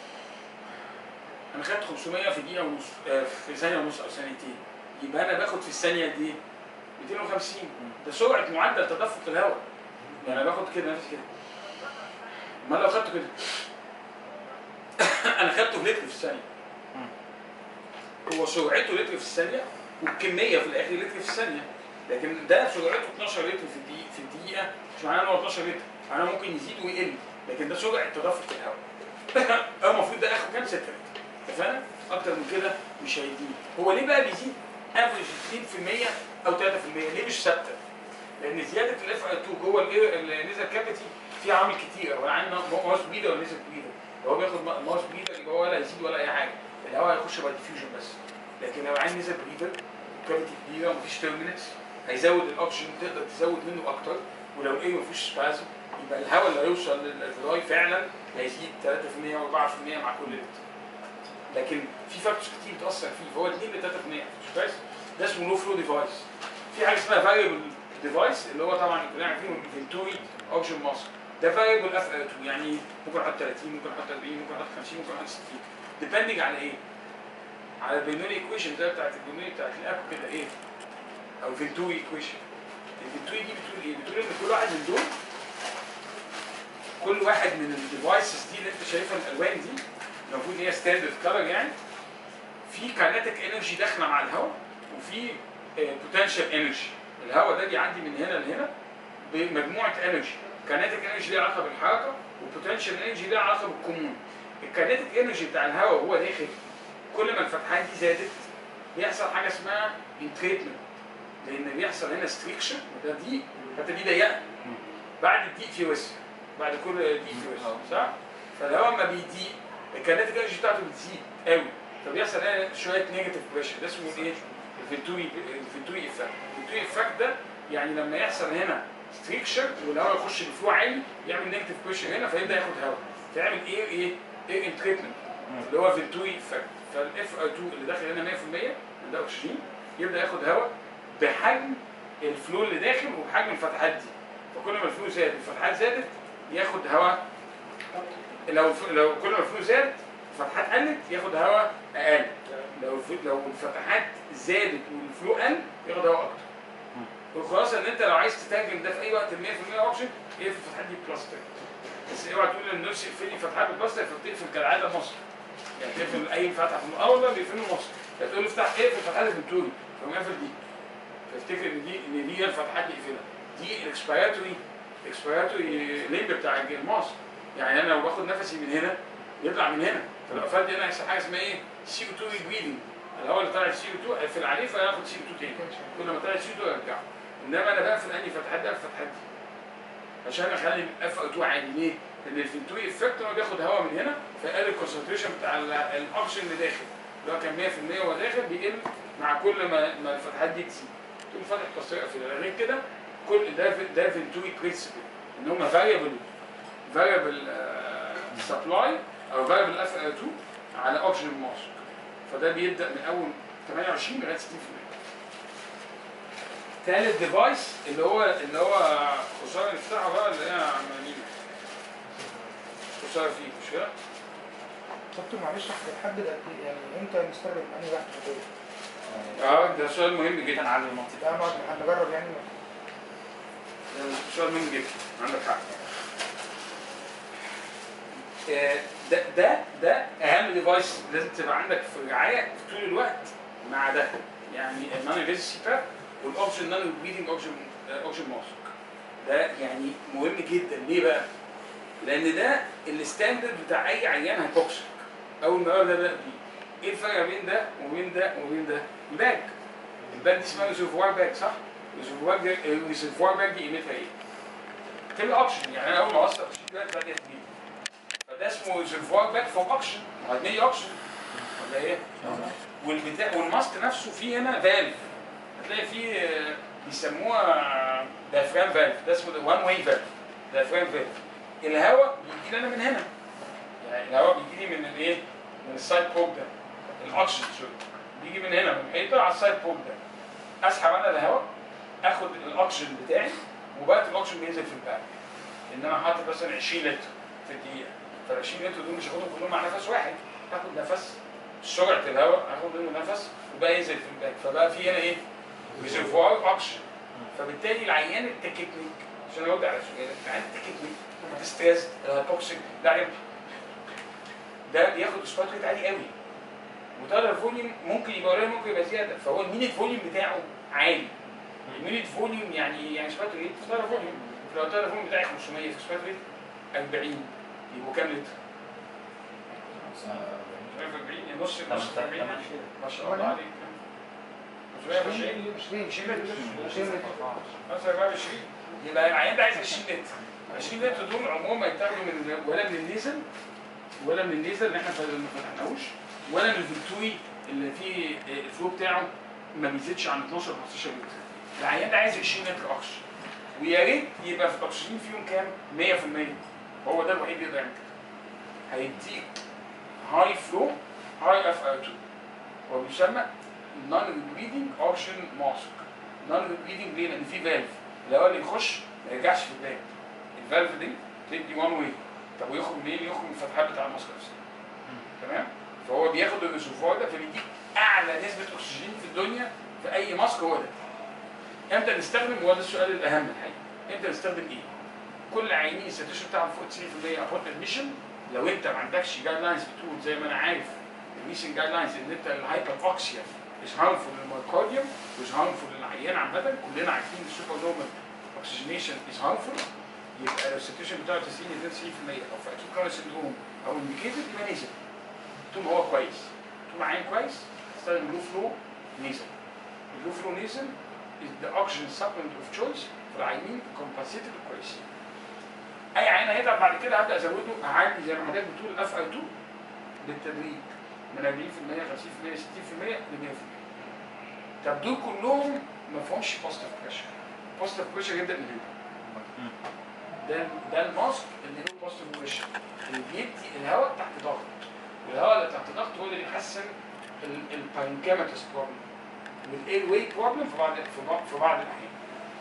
انا خدت 500 في دقيقه ونص آه، في ثانيه ونص او ثانيتين يبقى انا باخد في الثانيه قد ايه؟ 250 ده سرعه معدل تدفق الهواء يعني انا باخد كده نفسي كده ما لو خدته كده انا خدته في لتر في الثانيه هو سرعته لتر في الثانيه والكميه في الاخر لتر في الثانيه لكن ده سرعته 12 لتر في الدقيقه في الدقيقه مش معناه ان هو 12 لتر معناه ممكن يزيد ويقل لكن ده سرعه تدفق الهواء هو المفروض ده اخره كام 6 لتر اتفقنا؟ اكتر من كده مش هيديني هو ليه بقى بيزيد افريج 2% او 3% ليه مش ثابته؟ لان زياده الاف اي 2 جوه النيزل كافيتي في عوامل كتير هو عندنا ماوس بريدر ولا نيزل بريدر لو هو بياخد ماوس بريدر يبقى هو ولا هيزيد ولا اي حاجه الهواء هيخش باي ديفيوجن بس لكن لو عندي نيزل بريدر كافيتي كبيره ومفيش تيرمينتس هيزود الاوكسجين تقدر تزود منه اكتر ولو ايه مفيش سبازم يبقى الهواء اللي هيوصل للفضاي فعلا هيزيد 3% و4% مع كل لتر لكن في فاكتورز كتير بتاثر فيه فهو 2 ل 3% مش كويس ده اسمه لو فلو ديفايس في حاجه اسمها فاريبل ديفايس اللي هو طبعا كلنا عارفينه الفنتوري اوكسجين ماسك ده فاريبل اف 2 يعني ممكن احط 30 ممكن احط 40 ممكن احط 50 ممكن احط 60 ديبندنج على ايه؟ على البينوري ايكويشن ده بتاعت البينوري بتاعت الاب كده ايه؟ او الفنتوري ايكويشن الفنتوري دي بتقول ايه؟ بتقول ان كل واحد من دول كل واحد من الديفايسز دي اللي انت شايفها الالوان دي المفروض ان هي ستاندرد كلر يعني في كاينتيك انرجي داخله مع الهواء وفي بوتنشال انرجي الهواء ده بيعدي من هنا لهنا بمجموعه انرجي كاينتيك انرجي ليها علاقه بالحركه والبوتنشال انرجي ليها علاقه بالكمون الكاينتيك انرجي بتاع الهواء وهو داخل كل ما الفتحات دي زادت بيحصل حاجه اسمها انتريتمنت لان بيحصل هنا ستريكشن وده دي الحته دي ضيقه بعد الضيق في وسع بعد كل ضيق في وسع صح؟ فالهواء لما بيضيق الكاينتيك انرجي بتاعته بتزيد قوي فبيحصل هنا شويه نيجاتيف بريشر ده اسمه ايه؟ الفنتوري الفنتوري افكت الفنتوري افكت ده يعني لما يحصل هنا ستريكشر والهواء يخش بفلو عالي يعمل نيجاتيف بريشر هنا فيبدا ياخد هواء فيعمل ايه ايه ايه انتريتمنت اللي هو فنتوري افكت فالاف اي 2 اللي داخل هنا 100% من ده اكسجين يبدا ياخد هواء بحجم الفلو اللي داخل وبحجم الفتحات دي فكل ما الفلو زاد الفتحات زادت ياخد هواء لو لو كل ما الفلو زاد الفتحات قلت ياخد هواء اقل لو الف- لو الفتحات زادت والفلو قل ياخد هواء اكتر والخلاصه ان انت لو عايز تترجم ده في اي وقت 100% اوبشن اقفل الفتحات دي بلاستيك بس اوعى تقول ان نفسي اقفلي فتحات بلاستيك فتقفل كالعاده مصر يعني تقفل اي فتحه في الم- اول ما بيقفلوا مصر يعني تقول له افتح اقفل فتحات الفنتوري فقوم قافل دي فافتكر ان دي ان دي هي الفتحات اللي يقفلها دي الاكسبيراتوري اكسبيراتوري ليمب بتاع المصر يعني انا لو باخد نفسي من هنا يطلع من هنا فلو قفلت هنا هيحصل حاجه اسمها ايه؟ سي او 2 ريبريدنج الهواء اللي طالع سي او 2 اقفل عليه فياخد سي او 2 تاني كل ما طلع سي او 2 ارجعه انما انا بقفل انهي فتحات ده الفتحات دي عشان اخلي الاف او 2 عالي ليه؟ لان الفنتوي افكت هو بياخد هواء من هنا فيقلل الكونسنتريشن بتاع ال- الاوبشن اللي داخل اللي هو كان 100% وهو داخل بيقل مع كل ما ما الفتحات دي تزيد تقوم فاتح تصريح اقفل غير كده كل ده في- ده فنتوي برنسبل ان هم فاريبل فاريبل سبلاي او فاريبل اف او 2 على اوبشن ماسك فده بيبدا من اول 28 لغايه 60% ثالث ديفايس اللي هو اللي هو خساره نفتحه بقى اللي هي عمالين خساره فيه مش كده؟ دكتور معلش تحدد قد ايه يعني امتى نستخدم انهي واحد في دول؟ اه ده سؤال مهم جدا على المنطقه لا نقعد هنجرب يعني ده سؤال مهم جدا عندك حق آه، ده ده ده اهم ديفايس لازم تبقى عندك في الرعايه في طول الوقت مع ده يعني النون انفيزي باب والاوبشن نون ريدنج اوبشن اوبشن ماسك ده يعني مهم جدا ليه بقى؟ لان ده الستاندرد بتاع اي عيان هيبوكسك اول ما ده بقى بيه ايه الفرق بين ده وبين ده وبين ده؟ الباك الباك دي اسمها ريزرفوار باك صح؟ الريزرفوار باك الريزرفوار باك دي قيمتها ايه؟ تبقى اوبشن يعني انا اول ما اوصل دلوقتي بقى جت بيه فده اسمه ريزرفوار باك فور اوبشن هتلاقي اوبشن ولا ايه؟ والبتاع والماسك نفسه فيه هنا فالف هتلاقي فيه آه، بيسموها دافرام فالف ده اسمه وان واي فالف دافرام فالف الهواء بيجي لي انا من هنا يعني الهواء بيجي لي من الايه؟ من السايد بوب ده الاكسجين سوري بيجي من هنا من الحيطه على السايد بوب ده اسحب انا الهواء اخد الاكسجين بتاعي وبقت الاكسجين بينزل في الباك ان انا حاطط مثلا 20 لتر في الدقيقه فال 20 لتر دول مش هاخدهم كلهم مع نفس واحد هاخد نفس سرعه الهواء هاخد منه نفس وبقى ينزل في الباك فبقى في هنا ايه؟ ريزرفوار اوكسجين فبالتالي العيان التكتنيك عشان ارد على سؤالك العيان التكتنيك ستريس الهايبوكسيك ده عيان ده بياخد سبوت ريت عالي قوي وتقدر الفوليوم ممكن يبقى قليل ممكن يبقى زياده فهو المينيت فوليوم بتاعه عالي المينيت فوليوم يعني يعني سبوت ريت في تقدر فوليوم لو تقدر الفوليوم بتاعي 500 في سبوت ريت 40 يبقوا كام لتر؟ مش عارف 40 يعني نص نص 40 ما شاء الله عليك 20 20 لتر مثلا 24 يبقى العيان ده عايز 20 لتر 20 لتر دول عموما يتاخدوا من ولا من النيزل ولا من النيزل اللي احنا ما فتحناهوش ولا من الفلتوي اللي فيه الفلو بتاعه ما بيزيدش عن 12 15 لتر العيان ده عايز 20 لتر اكسجين ويا ريت يبقى في الاكسجين فيهم كام 100% هو ده الوحيد اللي يقدر يعمل كده هيديك هاي فلو هاي اف او 2 هو بيسمى نون ريبريدنج اوبشن ماسك نون ريبريدنج ليه؟ لان في فالف الهواء اللي يخش ما يرجعش في الباك الفالف دي تدي وان واي طب ويخرج منين؟ يخرج من الفتحات بتاع الماسك نفسها تمام؟ فهو بياخد الريزرفوار ده فبيديك اعلى نسبه اكسجين في الدنيا في اي ماسك هو ده امتى نستخدم هو ده السؤال الاهم الحقيقه امتى نستخدم ايه؟ كل عينين الساتوشن بتاعهم فوق 90% ابورت ادميشن لو انت ما عندكش جايد لاينز بتقول زي ما انا عارف الريسنت جايد لاينز ان انت الهايبر اوكسيا مش هارمفول للمايكارديوم مش هارمفول للعيان عامه كلنا عارفين السوبر نورمال اوكسجينيشن از هارمفول يبقى لو الساتوشن بتاعه 90 92% او في اكيد كارنت سندروم او انديكيتد يبقى نزل طول ما هو كويس طول ما عين كويس استخدم لو فلو نزل اللو فلو نزل is the oxygen supplement of choice في العينين compensated كويسين اي عين هيتعب بعد كده هبدا ازوده اعلي زي ما حضرتك بتقول الاف اي 2 بالتدريج من 40% 50% 60% ل 100% طب دول كلهم ما فيهمش بوزيتيف بريشر بوزيتيف بريشر يبدا من هنا ده ده الماسك اللي له بوزيتيف بريشر اللي بيدي الهواء تحت ضغط والهواء اللي تحت ضغط هو اللي بيحسن الباينكاماتس بروبلم والاير واي بروبلم في بعض في بعض في بعض الاحيان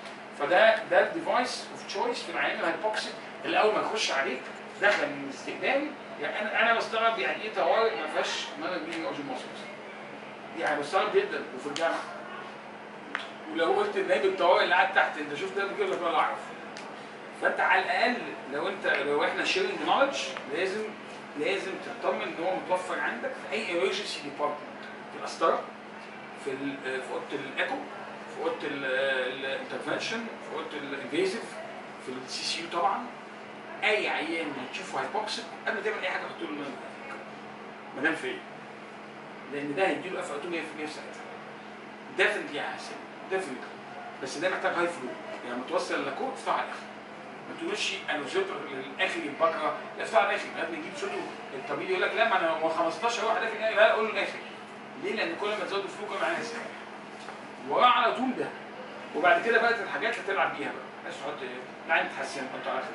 فده ده الديفايس اوف تشويس في العيان الهايبوكسيك اللي اول ما يخش عليك دخل من استخدامي يعني انا انا بستغرب يعني ايه طوارئ ما فيهاش مانر بينج اوجن ماسلز يعني بستغرب جدا وفي الجامعه ولو قلت النائب الطوارئ اللي قاعد تحت انت شفت ده بيقول لك ولا اعرف فانت على الاقل لو انت لو احنا شيرنج نولج لازم لازم تطمن ان هو متوفر عندك في اي ايمرجنسي ديبارتمنت في القسطره في ال- في اوضه الايكو في اوضه الانترفنشن في اوضه الانفيزيف في السي سي يو طبعا اي عيان بتشوفه هايبوكسيك قبل ما تعمل اي حاجه حط له المنام منام فين لان ده هيديله اف 200 100% في ساعتها ديفنتلي هيحسن ديفنتلي بس ده محتاج هاي فلو يعني متوصل لكود افتح على الاخر ما تقولش انا وصلت للاخر يبقى لا افتح على الاخر لازم يجيب صوته الطبيب يقول لك لا ما انا هو 15 واحد في الآخر. لا قول له الاخر ليه؟ لان كل ما تزود الفلو كل ما معناها يسرح وراه على طول ده وبعد كده بقت الحاجات اللي تلعب بيها بقى الناس تحط العين تحسن تحط على 50%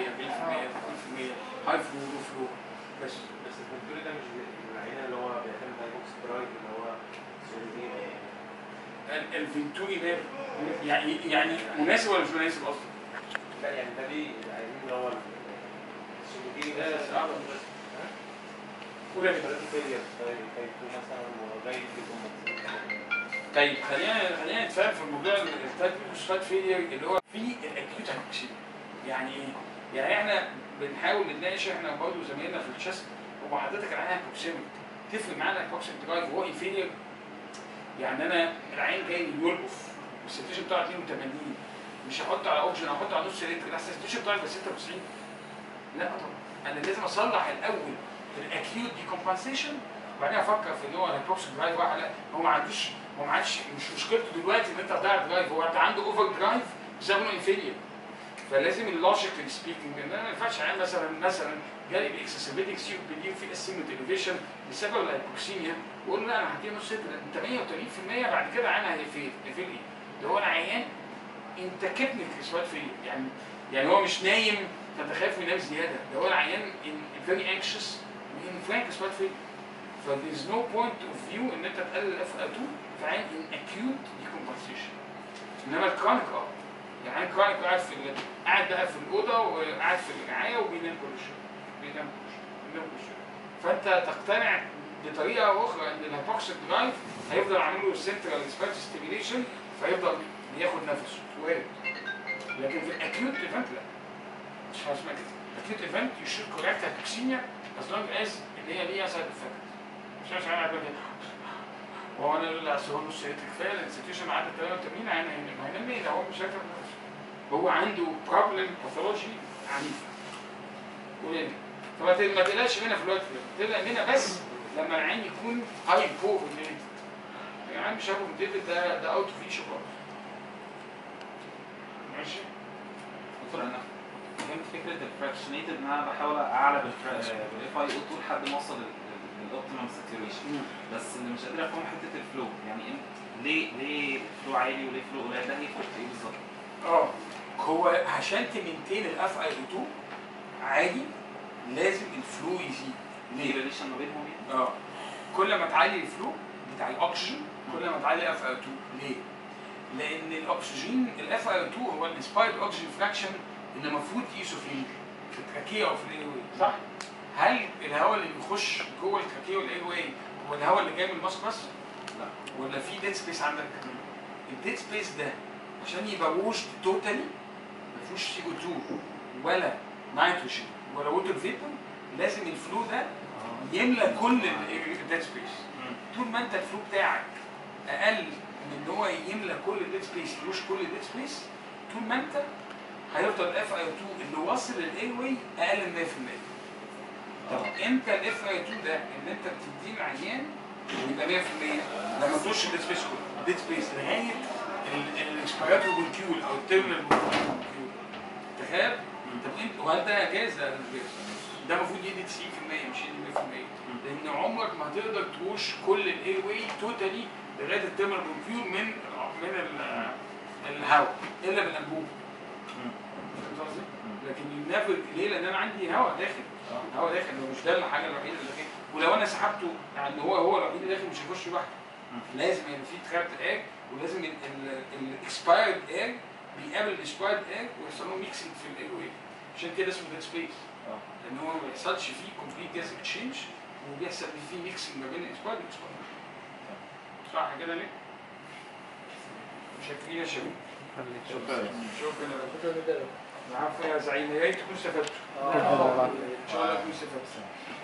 40% 30% هاي فلو لو فلو بس بس الدكتور ده مش العينه اللي هو بيعتمد على بوكس درايف اللي هو سوليدين ال- الفينتوري ده يعني يعني مناسب ولا مش مناسب اصلا؟ لا يعني ده ليه العينين اللي هو السوليدين لا، ده صعب. قول يا بيه. ثلاثة فيلير فايتو مثلا وجاي يجيبهم طيب خلينا خلينا نتفاهم في الموضوع التايب فوسفات فيلير اللي هو في الاكيوت هايبوكسيميا يعني ايه؟ يعني احنا بنحاول نتناقش احنا برضه زمايلنا في الشست هو حضرتك العين هايبوكسيميا تفرق معانا الهايبوكسيميا درايف وهو انفيرير يعني انا العين جاي يلقف والسيتيشن بتاعه 82 مش هحط على اوبشن هحط على نص لتر لا السيتيشن بتاعي بس 96 لا طبعا انا لازم اصلح الاول الاكيوت ديكومبنسيشن وبعدين افكر في ان هو الهايبوكسيك درايف واحد لا هو ما عندوش هو ما عادش مش مشكلته دلوقتي ان انت تضيع درايف هو انت عنده اوفر درايف بسبب انه انفيرير فلازم اللوجيكال سبيكينج ان انا ما ينفعش عيان مثلا مثلا جالي باكسسبيتنج سيوب بدي في اسيمت اليفيشن بسبب الهايبوكسيميا واقول له لا انا هديله نص لتر انت 180% بعد كده عيان هيفيل هيفيل ايه؟ ده هو انا عيان انت كتنك اسمات فيه يعني يعني هو مش نايم فانت خايف من ينام زياده ده هو العيان فيري انكشس وان فرانك اسمات فيه ف there is no point of view ان انت تقلل الاف 2 في عين ان acute decomposition انما الكرونيك اه يعني الكرونيك قاعد في ال- قاعد بقى في الاوضه وقاعد في الرعايه وبينام كل شويه بينام كل شويه بينام كل شويه فانت تقتنع بطريقه او اخرى ان الهيبوكسيك درايف هيفضل عامل له سنترال سبيرت ستيميليشن فيفضل ياخد نفسه وارد لكن في الاكيوت ايفنت لا مش حاجه اسمها كده الاكيوت ايفنت يو شود كوريكت هيبوكسيميا از لونج از ان هي ليها سايد افكت مش عشان انا قاعد هو انا اللي اصل هو نص لتر كفايه الانستتيوشن عدد 83 عين هينام هينام ايه ده هو مش هيكتب نفسه هو عنده بروبلم باثولوجي عنيفه وليه فما ت- ما تقلقش منها في الوقت ده تقلق منها بس لما العين يكون هاي فوق الليل يعني مش هاخد مديت ده ده اوت اوف ايش خالص ماشي دكتور انا فهمت فكره الفراكشنيتد ان انا بحاول اعلى بالاف اي او 2 لحد ما اوصل للاوبتيمم ساتوريشن بس اللي مش قادر افهم حته الفلو يعني إن- ليه ليه فلو عالي وليه فلو قليل ده هيفرق في ايه بالظبط؟ اه هو عشان تمنتين الاف اي او 2 عادي لازم الفلو يزيد في ليه؟ ريليشن ما بينهم يعني؟ اه كل ما تعلي الفلو بتاع الاكسجين كل ما تعلي الاف اي 2 ليه؟ لان الاكسجين الاف اي 2 هو الانسبايرد اوكسجين فراكشن اللي المفروض تقيسه فين؟ في التراكيه او في الاير واي صح؟ هل الهواء اللي بيخش جوه التراكيه والاير واي هو الهواء اللي جاي من الماسك بس؟ لا ولا في ديد سبيس عندك؟ الديد سبيس ده عشان يبقى ووشد توتالي ما فيهوش سي او 2 ولا نيتروجين ولا ووتر فيبر لازم الفلو ده يملى كل الديد سبيس طول ما انت الفلو بتاعك اقل من ان هو يملى كل الديد سبيس يلوش كل الديد سبيس طول ما انت هيفضل الاف اي 2 اللي واصل للاير واي اقل من 100% طب امتى الاف اي 2 ده ان انت بتديه العيان يبقى 100% لما تخش الديد سبيس كله الديد سبيس لغايه الاكسبيراتوري مولكيول او التيرمينال مولكيول تخيل طب انت وهل ده جاز؟ لا ده مش جاز ده المفروض يدي 90% مش يدي 100% لان عمرك ما هتقدر تروش كل الاير واي توتالي لغايه التيرمينال مولكيول من من ال- الهواء الا بالانبوب فهمت قصدي؟ لكن النافذ ليه؟ لان انا عندي هواء داخل هواء داخل هو مش ده الحاجه الوحيده اللي داخل ولو انا سحبته يعني هو هو الوحيد اللي داخل مش هيخش لوحده لازم يبقى في ترابت اير ولازم الاكسبايرد اير بيقابل الاكسبايرد اير ويحصل له ميكسنج في الاير واي عشان كده اسمه ديد سبيس لان هو ما بيحصلش فيه كومبليت جاز اكسشينج وبيحصل فيه ميكسنج ما بين الاكسبايرد والاكسبايرد صح كده ليه؟ شايفين يا شباب شكرا شكرا شكرا جدا العفو يا زعيم يا ريت تكونوا استفدتوا آه. ان شاء الله تكونوا استفدتوا